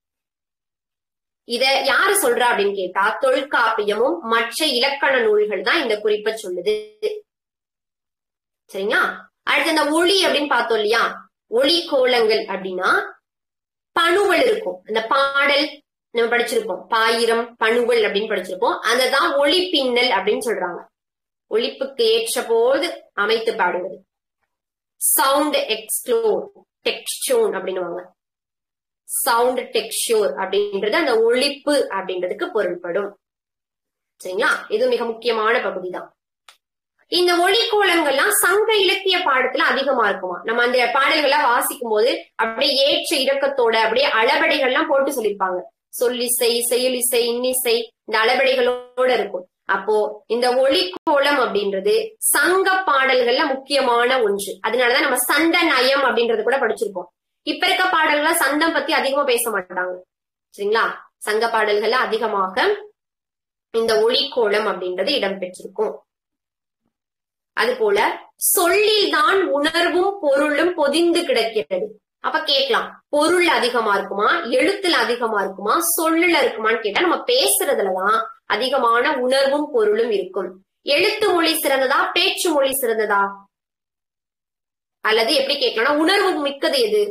இத யாரு சொல்றா அப்படின்னு கேட்டா தொல்காப்பியமும் மற்ற இலக்கண நூல்கள் தான் இந்த குறிப்பை சொல்லுது சரிங்களா அடுத்து இந்த ஒளி அப்படின்னு பார்த்தோம் இல்லையா ஒளி கோலங்கள் அப்படின்னா பணுவல் இருக்கும் அந்த பாடல் நம்ம படிச்சிருப்போம் பாயிரம் பணுவல் அப்படின்னு படிச்சிருப்போம் அததான் ஒளி பின்னல் அப்படின்னு சொல்றாங்க ஒளிப்புக்கு ஏற்ற போது அமைத்து பாடுவது சவுண்ட் எக்ஸ்ப்ளோர் டெக்ஸ்டோன் அப்படின்னுவாங்க சவுண்ட் டெக்ஸ்டோர் அப்படின்றது அந்த ஒளிப்பு அப்படின்றதுக்கு பொருள்படும் சரிங்களா இது மிக முக்கியமான பகுதி தான் இந்த ஒளிக்கோலங்கள்லாம் சங்க இலக்கிய பாடத்துல அதிகமா இருக்குமா நம்ம அந்த பாடல்களை வாசிக்கும் போது அப்படியே ஏற்ற இறக்கத்தோட அப்படியே அளபடைகள்லாம் போட்டு சொல்லியிருப்பாங்க சொல்லிசை செயலிசை இன்னிசை இந்த அளபடைகளோட இருக்கும் அப்போ இந்த ஒளிக்கோலம் அப்படின்றது சங்க பாடல்கள்ல முக்கியமான ஒன்று அதனாலதான் நம்ம சந்த நயம் அப்படின்றது கூட படிச்சிருப்போம் இப்ப இருக்க பாடல்கள சந்தம் பத்தி அதிகமா பேச மாட்டாங்க சரிங்களா சங்க பாடல்கள்ல அதிகமாக இந்த ஒளிக்கோலம் அப்படின்றது இடம்பெற்றிருக்கும் அது போல சொல்லில் தான் உணர்வும் பொருளும் பொதிந்து கிடக்கிறது அப்ப கேட்கலாம் பொருள் அதிகமா இருக்குமா எழுத்துல அதிகமா இருக்குமா சொல்லுல இருக்குமான்னு கேட்டா நம்ம பேசுறதுலதான் அதிகமான உணர்வும் பொருளும் இருக்கும் எழுத்து மொழி சிறந்ததா பேச்சு மொழி சிறந்ததா அல்லது எப்படி கேட்கலாம்னா உணர்வு மிக்கது எது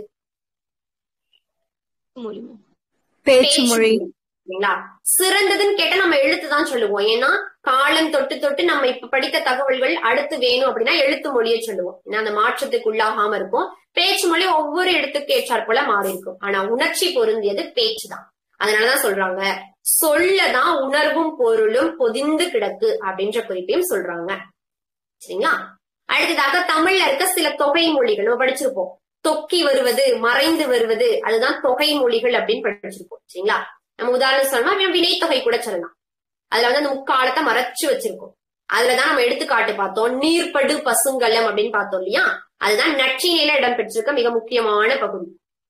மூலியமா பேச்சு மொழி சரிங்களா சிறந்ததுன்னு கேட்டா நம்ம எழுத்து தான் சொல்லுவோம் ஏன்னா காலம் தொட்டு தொட்டு நம்ம இப்ப படித்த தகவல்கள் அடுத்து வேணும் அப்படின்னா எழுத்து மொழியை சொல்லுவோம் ஏன்னா அந்த மாற்றத்துக்கு உள்ளாகாம இருக்கும் பேச்சு மொழி ஒவ்வொரு இடத்துக்கு ஏற்றாற் போல மாறி இருக்கும் ஆனா உணர்ச்சி பொருந்தியது பேச்சு தான் அதனாலதான் சொல்றாங்க சொல்லதான் உணர்வும் பொருளும் பொதிந்து கிடக்கு அப்படின்ற குறிப்பையும் சொல்றாங்க சரிங்களா அடுத்ததாக தமிழ்ல இருக்க சில தொகை மொழிகள் நம்ம படிச்சிருப்போம் தொக்கி வருவது மறைந்து வருவது அதுதான் தொகை மொழிகள் அப்படின்னு படிச்சிருப்போம் சரிங்களா நம்ம உதாரணம் சொல்லலாம் வினைத்தொகை கூட சொல்லலாம் அதுல வந்து அந்த முக்காலத்தை மறைச்சு வச்சிருக்கோம் அதுலதான் நம்ம எடுத்துக்காட்டு பார்த்தோம் நீர்படு பசுங்கலம் அப்படின்னு பார்த்தோம் இல்லையா அதுதான் நற்றினையில இடம்பெற்றிருக்க மிக முக்கியமான பகுதி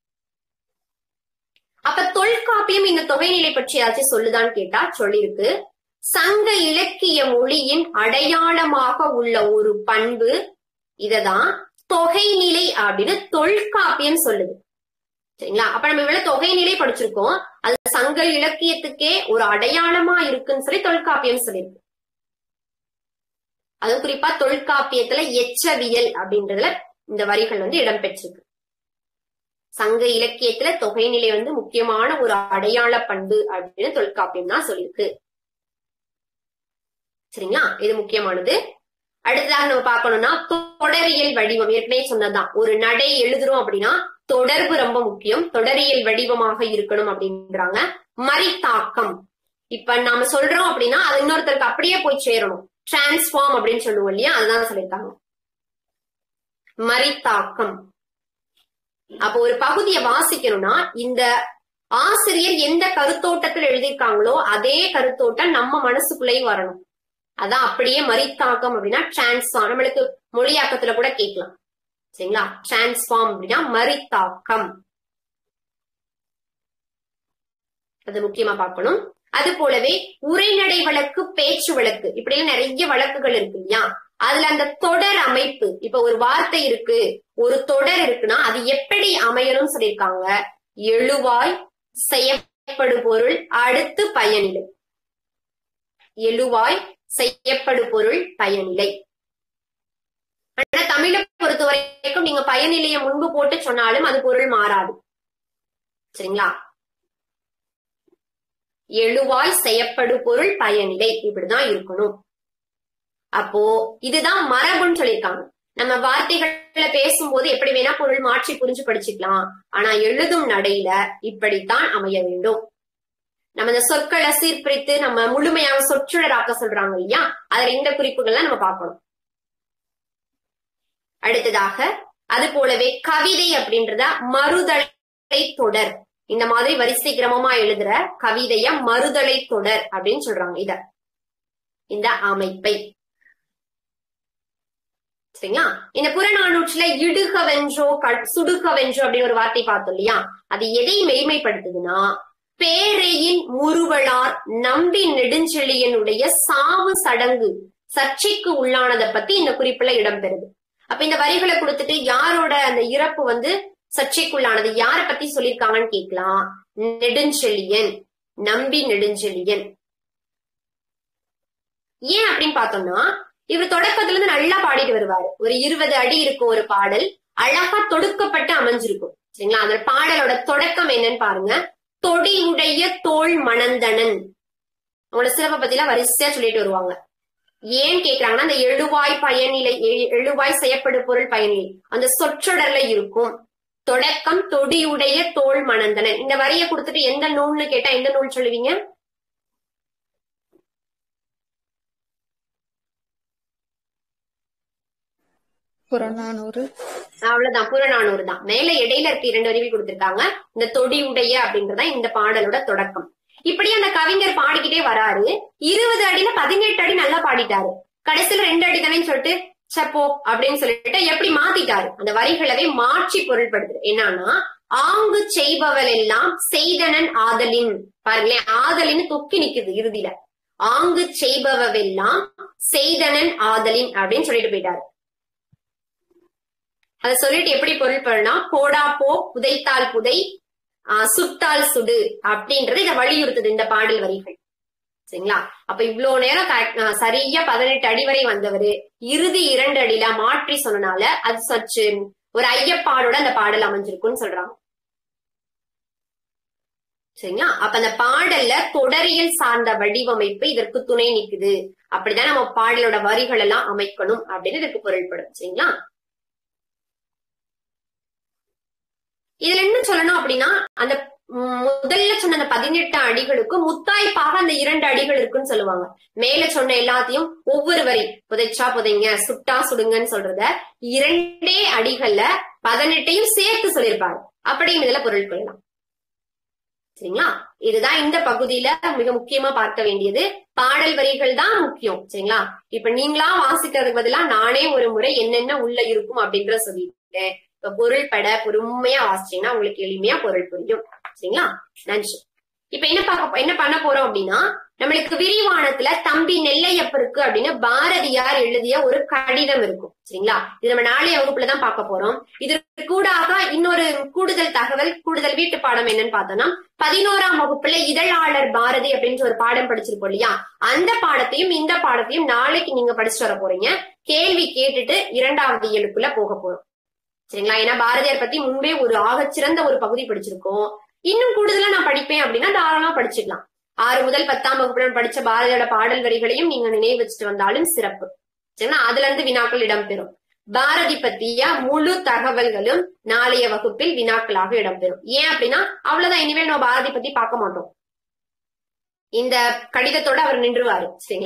அப்ப தொல்காப்பியம் இந்த தொகைநிலை பற்றி ஏதாச்சும் சொல்லுதான்னு கேட்டா சொல்லியிருக்கு சங்க இலக்கிய மொழியின் அடையாளமாக உள்ள ஒரு பண்பு இததான் தொகைநிலை அப்படின்னு தொல்காப்பியம் சொல்லுது சரிங்களா அப்ப நம்ம இவ்வளவு தொகைநிலை படிச்சிருக்கோம் அது சங்க இலக்கியத்துக்கே ஒரு அடையாளமா இருக்குன்னு சொல்லி தொல்காப்பியம் சொல்லியிருக்கு அதுவும் குறிப்பா தொல்காப்பியத்துல எச்சவியல் அப்படின்றதுல இந்த வரிகள் வந்து இடம்பெற்றிருக்கு சங்க இலக்கியத்துல தொகைநிலை வந்து முக்கியமான ஒரு அடையாள பண்பு அப்படின்னு தொல்காப்பியம் தான் சொல்லியிருக்கு சரிங்களா இது முக்கியமானது அடுத்ததாக நம்ம பார்க்கணும்னா தொடரியல் வடிவம் ஏற்கனவே சொன்னதுதான் ஒரு நடை எழுதுறோம் அப்படின்னா தொடர்பு ரொம்ப முக்கியம் தொடரியல் வடிவமாக இருக்கணும் அப்படின்றாங்க மறித்தாக்கம் இப்ப நாம சொல்றோம் அப்படின்னா அது இன்னொருத்தருக்கு அப்படியே போய் சேரணும் டிரான்ஸ்ஃபார்ம் அப்படின்னு சொல்லுவோம் இல்லையா அதுதான் சொல்லியிருக்காங்க மரித்தாக்கம் அப்போ ஒரு பகுதியை வாசிக்கணும்னா இந்த ஆசிரியர் எந்த கருத்தோட்டத்தில் எழுதியிருக்காங்களோ அதே கருத்தோட்டம் நம்ம மனசுக்குள்ளேயும் வரணும் அதான் அப்படியே மரித்தாக்கம் அப்படின்னா டிரான்ஸ்ஃபார்ம் நம்மளுக்கு மொழியாக்கத்துல கூட கேட்கலாம் சரிங்களா டிரான்ஸ்ஃபார்ம் அப்படின்னா மரித்தாக்கம் அது முக்கியமா பார்க்கணும் அது போலவே உரைநடை வழக்கு பேச்சு வழக்கு இப்படி எல்லாம் நிறைய வழக்குகள் இருக்கு இல்லையா அதுல அந்த தொடர் அமைப்பு இப்ப ஒரு வார்த்தை இருக்கு ஒரு தொடர் இருக்குன்னா அது எப்படி அமையணும்னு சொல்லியிருக்காங்க எழுவாய் செய்யப்படு பொருள் அடுத்து பயனிலை எழுவாய் செய்யப்படு பொருள் பயனிலை ஆனா தமிழை பொறுத்த வரைக்கும் நீங்க பயனிலைய முன்பு போட்டு சொன்னாலும் அது பொருள் மாறாது சரிங்களா எழுவாய் செய்யப்படு பொருள் பயனிலை இப்படிதான் இருக்கணும் அப்போ இதுதான் மரபுன்னு சொல்லியிருக்காங்க நம்ம வார்த்தைகள்ல பேசும்போது எப்படி வேணா பொருள் மாற்றி புரிஞ்சு படிச்சுக்கலாம் ஆனா எழுதும் நடையில இப்படித்தான் அமைய வேண்டும் நம்ம இந்த சொற்களை சீர்பிரித்து நம்ம முழுமையாக சொற்றொடராக்க சொல்றாங்க இல்லையா அதுல இந்த குறிப்புகள்லாம் நம்ம பார்க்கணும் அடுத்ததாக அது போலவே கவிதை அப்படின்றத மறுதலை தொடர் இந்த மாதிரி வரிசை கிரமமா எழுதுற கவிதைய மறுதலை தொடர் அப்படின்னு சொல்றாங்க இத இந்த அமைப்பை சரிங்களா இந்த புறநானூற்றுல இடுக வென்றோ க- சுடுக வென்றோ அப்படின்னு ஒரு வார்த்தை பார்த்தோம் இல்லையா அது எதை மெய்மைப்படுத்துதுன்னா பேரையின் முறுவலார் நம்பி நெடுஞ்செழியனுடைய சாவு சடங்கு சர்ச்சைக்கு உள்ளானதை பத்தி இந்த குறிப்புல இடம்பெறுது அப்ப இந்த வரிகளை கொடுத்துட்டு யாரோட அந்த இறப்பு வந்து சர்ச்சைக்குள்ளானது யார பத்தி சொல்லியிருக்காங்கன்னு கேட்கலாம் நெடுஞ்செழியன் நம்பி நெடுஞ்செழியன் ஏன் அப்படின்னு பார்த்தோம்னா இவர் தொடக்கத்துல இருந்து நல்லா பாடிட்டு வருவாரு ஒரு இருபது அடி இருக்கும் ஒரு பாடல் அழகா தொடுக்கப்பட்டு அமைஞ்சிருக்கும் சரிங்களா அந்த பாடலோட தொடக்கம் என்னன்னு பாருங்க தொடி உடைய தோல் மணந்தனன் அவங்களோட சிறப்பை பத்திலாம் வரிசையா சொல்லிட்டு வருவாங்க ஏன் கேக்குறாங்கன்னா அந்த எழுவாய் பயனிலை எ- எழுவாய் செய்யப்படு பொருள் பயனிலை அந்த சொற்றொடர்ல இருக்கும் தொடக்கம் தொடியுடைய தோல் மணந்தனன் இந்த வரியை கொடுத்துட்டு எந்த நூல்னு கேட்டா எந்த நூல் சொல்லுவீங்க புறநானூறு அவ்வளவுதான் புறநானூறு தான் மேல இடையில இருக்க இரண்டு வரிகள் கொடுத்திருக்காங்க இந்த தொடி உடைய அப்படின்றதா இந்த பாடலோட தொடக்கம் இப்படி அந்த கவிஞர் பாடிக்கிட்டே வராரு இருபது அடியில பதினெட்டு அடி நல்லா பாடிட்டாரு கடைசியில ரெண்டு அடி தானேன்னு சொல்லிட்டு சப்போ அப்படின்னு சொல்லிட்டு எப்படி மாத்திட்டாரு அந்த வரிகளவே மாற்றி பொருள்படுத்துது என்னன்னா ஆங்கு செய்பவள் எல்லாம் செய்தனன் ஆதலின் பாருங்களேன் ஆதலின்னு தொக்கி நிக்குது இறுதியில ஆங்கு செய்பவெல்லாம் செய்தனன் ஆதலின் அப்படின்னு சொல்லிட்டு போயிட்டாரு அதை சொல்லிட்டு எப்படி பொருள் பண்ணா போடா போ புதைத்தால் புதை ஆஹ் சுட்டால் சுடு அப்படின்றது இதை வலியுறுத்துது இந்த பாடல் வரிகள் சரிங்களா அப்ப இவ்வளவு நேரம் correct- ஆஹ் சரியா பதினெட்டு அடி வரை வந்தவரு இறுதி இரண்டு அடியில மாற்றி சொன்னனால அது சற்று ஒரு ஐயப்பாடோட அந்த பாடல் அமைஞ்சிருக்குன்னு சொல்றாங்க சரிங்களா அப்ப அந்த பாடல்ல தொடரியல் சார்ந்த வடிவமைப்பு இதற்கு துணை நிக்குது அப்படிதான் நம்ம பாடலோட வரிகள் எல்லாம் அமைக்கணும் அப்படின்னு இதற்கு பொருள்படும் சரிங்களா இதுல என்ன சொல்லணும் அப்படின்னா அந்த ம், முதல்ல சொன்ன அந்த பதினெட்டு அடிகளுக்கு முத்தாய்ப்பாக அந்த இரண்டு அடிகள் இருக்குன்னு சொல்லுவாங்க மேல சொன்ன எல்லாத்தையும் ஒவ்வொரு வரி புதைச்சா புதைங்க சுட்டா சுடுங்கன்னு சொல்றத இரண்டே அடிகள்ல பதினெட்டையும் சேர்த்து சொல்லியிருப்பாரு அப்படியும் இதுல பொருள் கொள்ளலாம் சரிங்களா இதுதான் இந்த பகுதியில மிக முக்கியமா பார்க்க வேண்டியது பாடல் வரிகள் தான் முக்கியம் சரிங்களா இப்ப நீங்களா வாசிக்கிறதுக்கு பதிலா நானே ஒரு முறை என்னென்ன உள்ள இருக்கும் அப்படின்ற சொல்லிட்டேன் இப்ப பொருள் பட பொறுமையா வாசிச்சீங்கன்னா உங்களுக்கு எளிமையா பொருள் புரியும் சரிங்களா நன்றி இப்ப என்ன பார்க்க என்ன பண்ண போறோம் அப்படின்னா நம்மளுக்கு விரிவானத்துல தம்பி நெல்லையப்பருக்கு அப்படின்னு பாரதியார் எழுதிய ஒரு கடிதம் இருக்கும் சரிங்களா இது நம்ம நாளைய வகுப்புல தான் பார்க்க போறோம் இதற்கு கூடாக இன்னொரு கூடுதல் தகவல் கூடுதல் வீட்டு பாடம் என்னன்னு பார்த்தோம்னா பதினோராம் வகுப்புல இதழாளர் பாரதி அப்படின்ற ஒரு பாடம் படிச்சிருப்போம் இல்லையா அந்த பாடத்தையும் இந்த பாடத்தையும் நாளைக்கு நீங்க படிச்சுட்டு வர போறீங்க கேள்வி கேட்டுட்டு இரண்டாவது இயலுக்குள்ள போக போறோம் சரிங்களா ஏன்னா பாரதியார் பத்தி முன்பே ஒரு ஆகச்சிறந்த ஒரு பகுதி படிச்சிருக்கோம் இன்னும் கூடுதலா நான் படிப்பேன் அப்படின்னா தாராளமா படிச்சுக்கலாம் ஆறு முதல் பத்தாம் வகுப்புல நான் படிச்ச பாரதியோட பாடல் வரிகளையும் நீங்க நினைவு வச்சுட்டு வந்தாலும் சிறப்பு சரிங்களா அதுல இருந்து வினாக்கள் இடம்பெறும் பாரதி பத்திய முழு தகவல்களும் நாளைய வகுப்பில் வினாக்களாக இடம்பெறும் ஏன் அப்படின்னா அவ்வளவுதான் இனிமேல் நம்ம பாரதி பத்தி பார்க்க மாட்டோம் இந்த கடிதத்தோட அவர் நின்றுவாரு சரிங்களா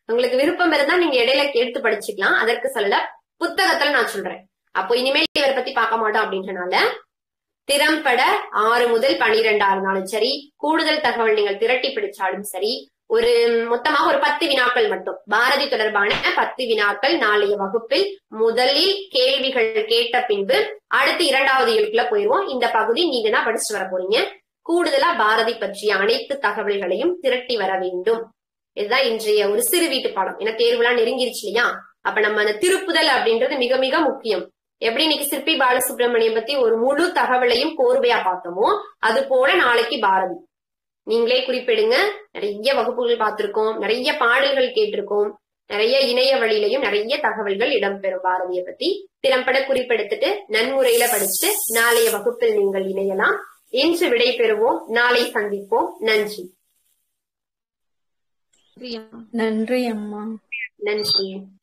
உங்களுக்கு விருப்பம் இருந்தா நீங்க இடையில எடுத்து படிச்சுக்கலாம் அதற்கு சொல்லல புத்தகத்துல நான் சொல்றேன் அப்போ இனிமேல் இவரை பத்தி பார்க்க மாட்டோம் அப்படின்றனால திறம்பட ஆறு முதல் பனிரெண்டா இருந்தாலும் சரி கூடுதல் தகவல் நீங்கள் திரட்டி பிடிச்சாலும் சரி ஒரு மொத்தமாக ஒரு பத்து வினாக்கள் மட்டும் பாரதி தொடர்பான பத்து வினாக்கள் நாளைய வகுப்பில் முதலில் கேள்விகள் கேட்ட பின்பு அடுத்து இரண்டாவது இயலுக்குள்ள போயிருவோம் இந்த பகுதி நீங்க தான் படிச்சுட்டு வர போறீங்க கூடுதலா பாரதி பற்றிய அனைத்து தகவல்களையும் திரட்டி வர வேண்டும் இதுதான் இன்றைய ஒரு சிறு வீட்டு பாடம் ஏன்னா தேர்வுலாம் நெருங்கிருச்சு இல்லையா அப்ப நம்ம அந்த திருப்புதல் அப்படின்றது மிக மிக முக்கியம் எப்படி இன்னைக்கு சிற்பி பாலசுப்ரமணியம் பத்தி ஒரு முழு தகவலையும் கோர்வையா பார்த்தோமோ அது போல நாளைக்கு பாரதி நீங்களே குறிப்பிடுங்க நிறைய வகுப்புகள் பார்த்திருக்கோம் நிறைய பாடல்கள் கேட்டிருக்கோம் நிறைய இணைய வழியிலையும் நிறைய தகவல்கள் இடம்பெறும் பாரதியை பத்தி திறம்பட குறிப்பெடுத்துட்டு நன்முறையில படிச்சு நாளைய வகுப்பில் நீங்கள் இணையலாம் இன்று விடை பெறுவோம் நாளை சந்திப்போம் நன்றி பிரியா நன்றி அம்மா நன்றி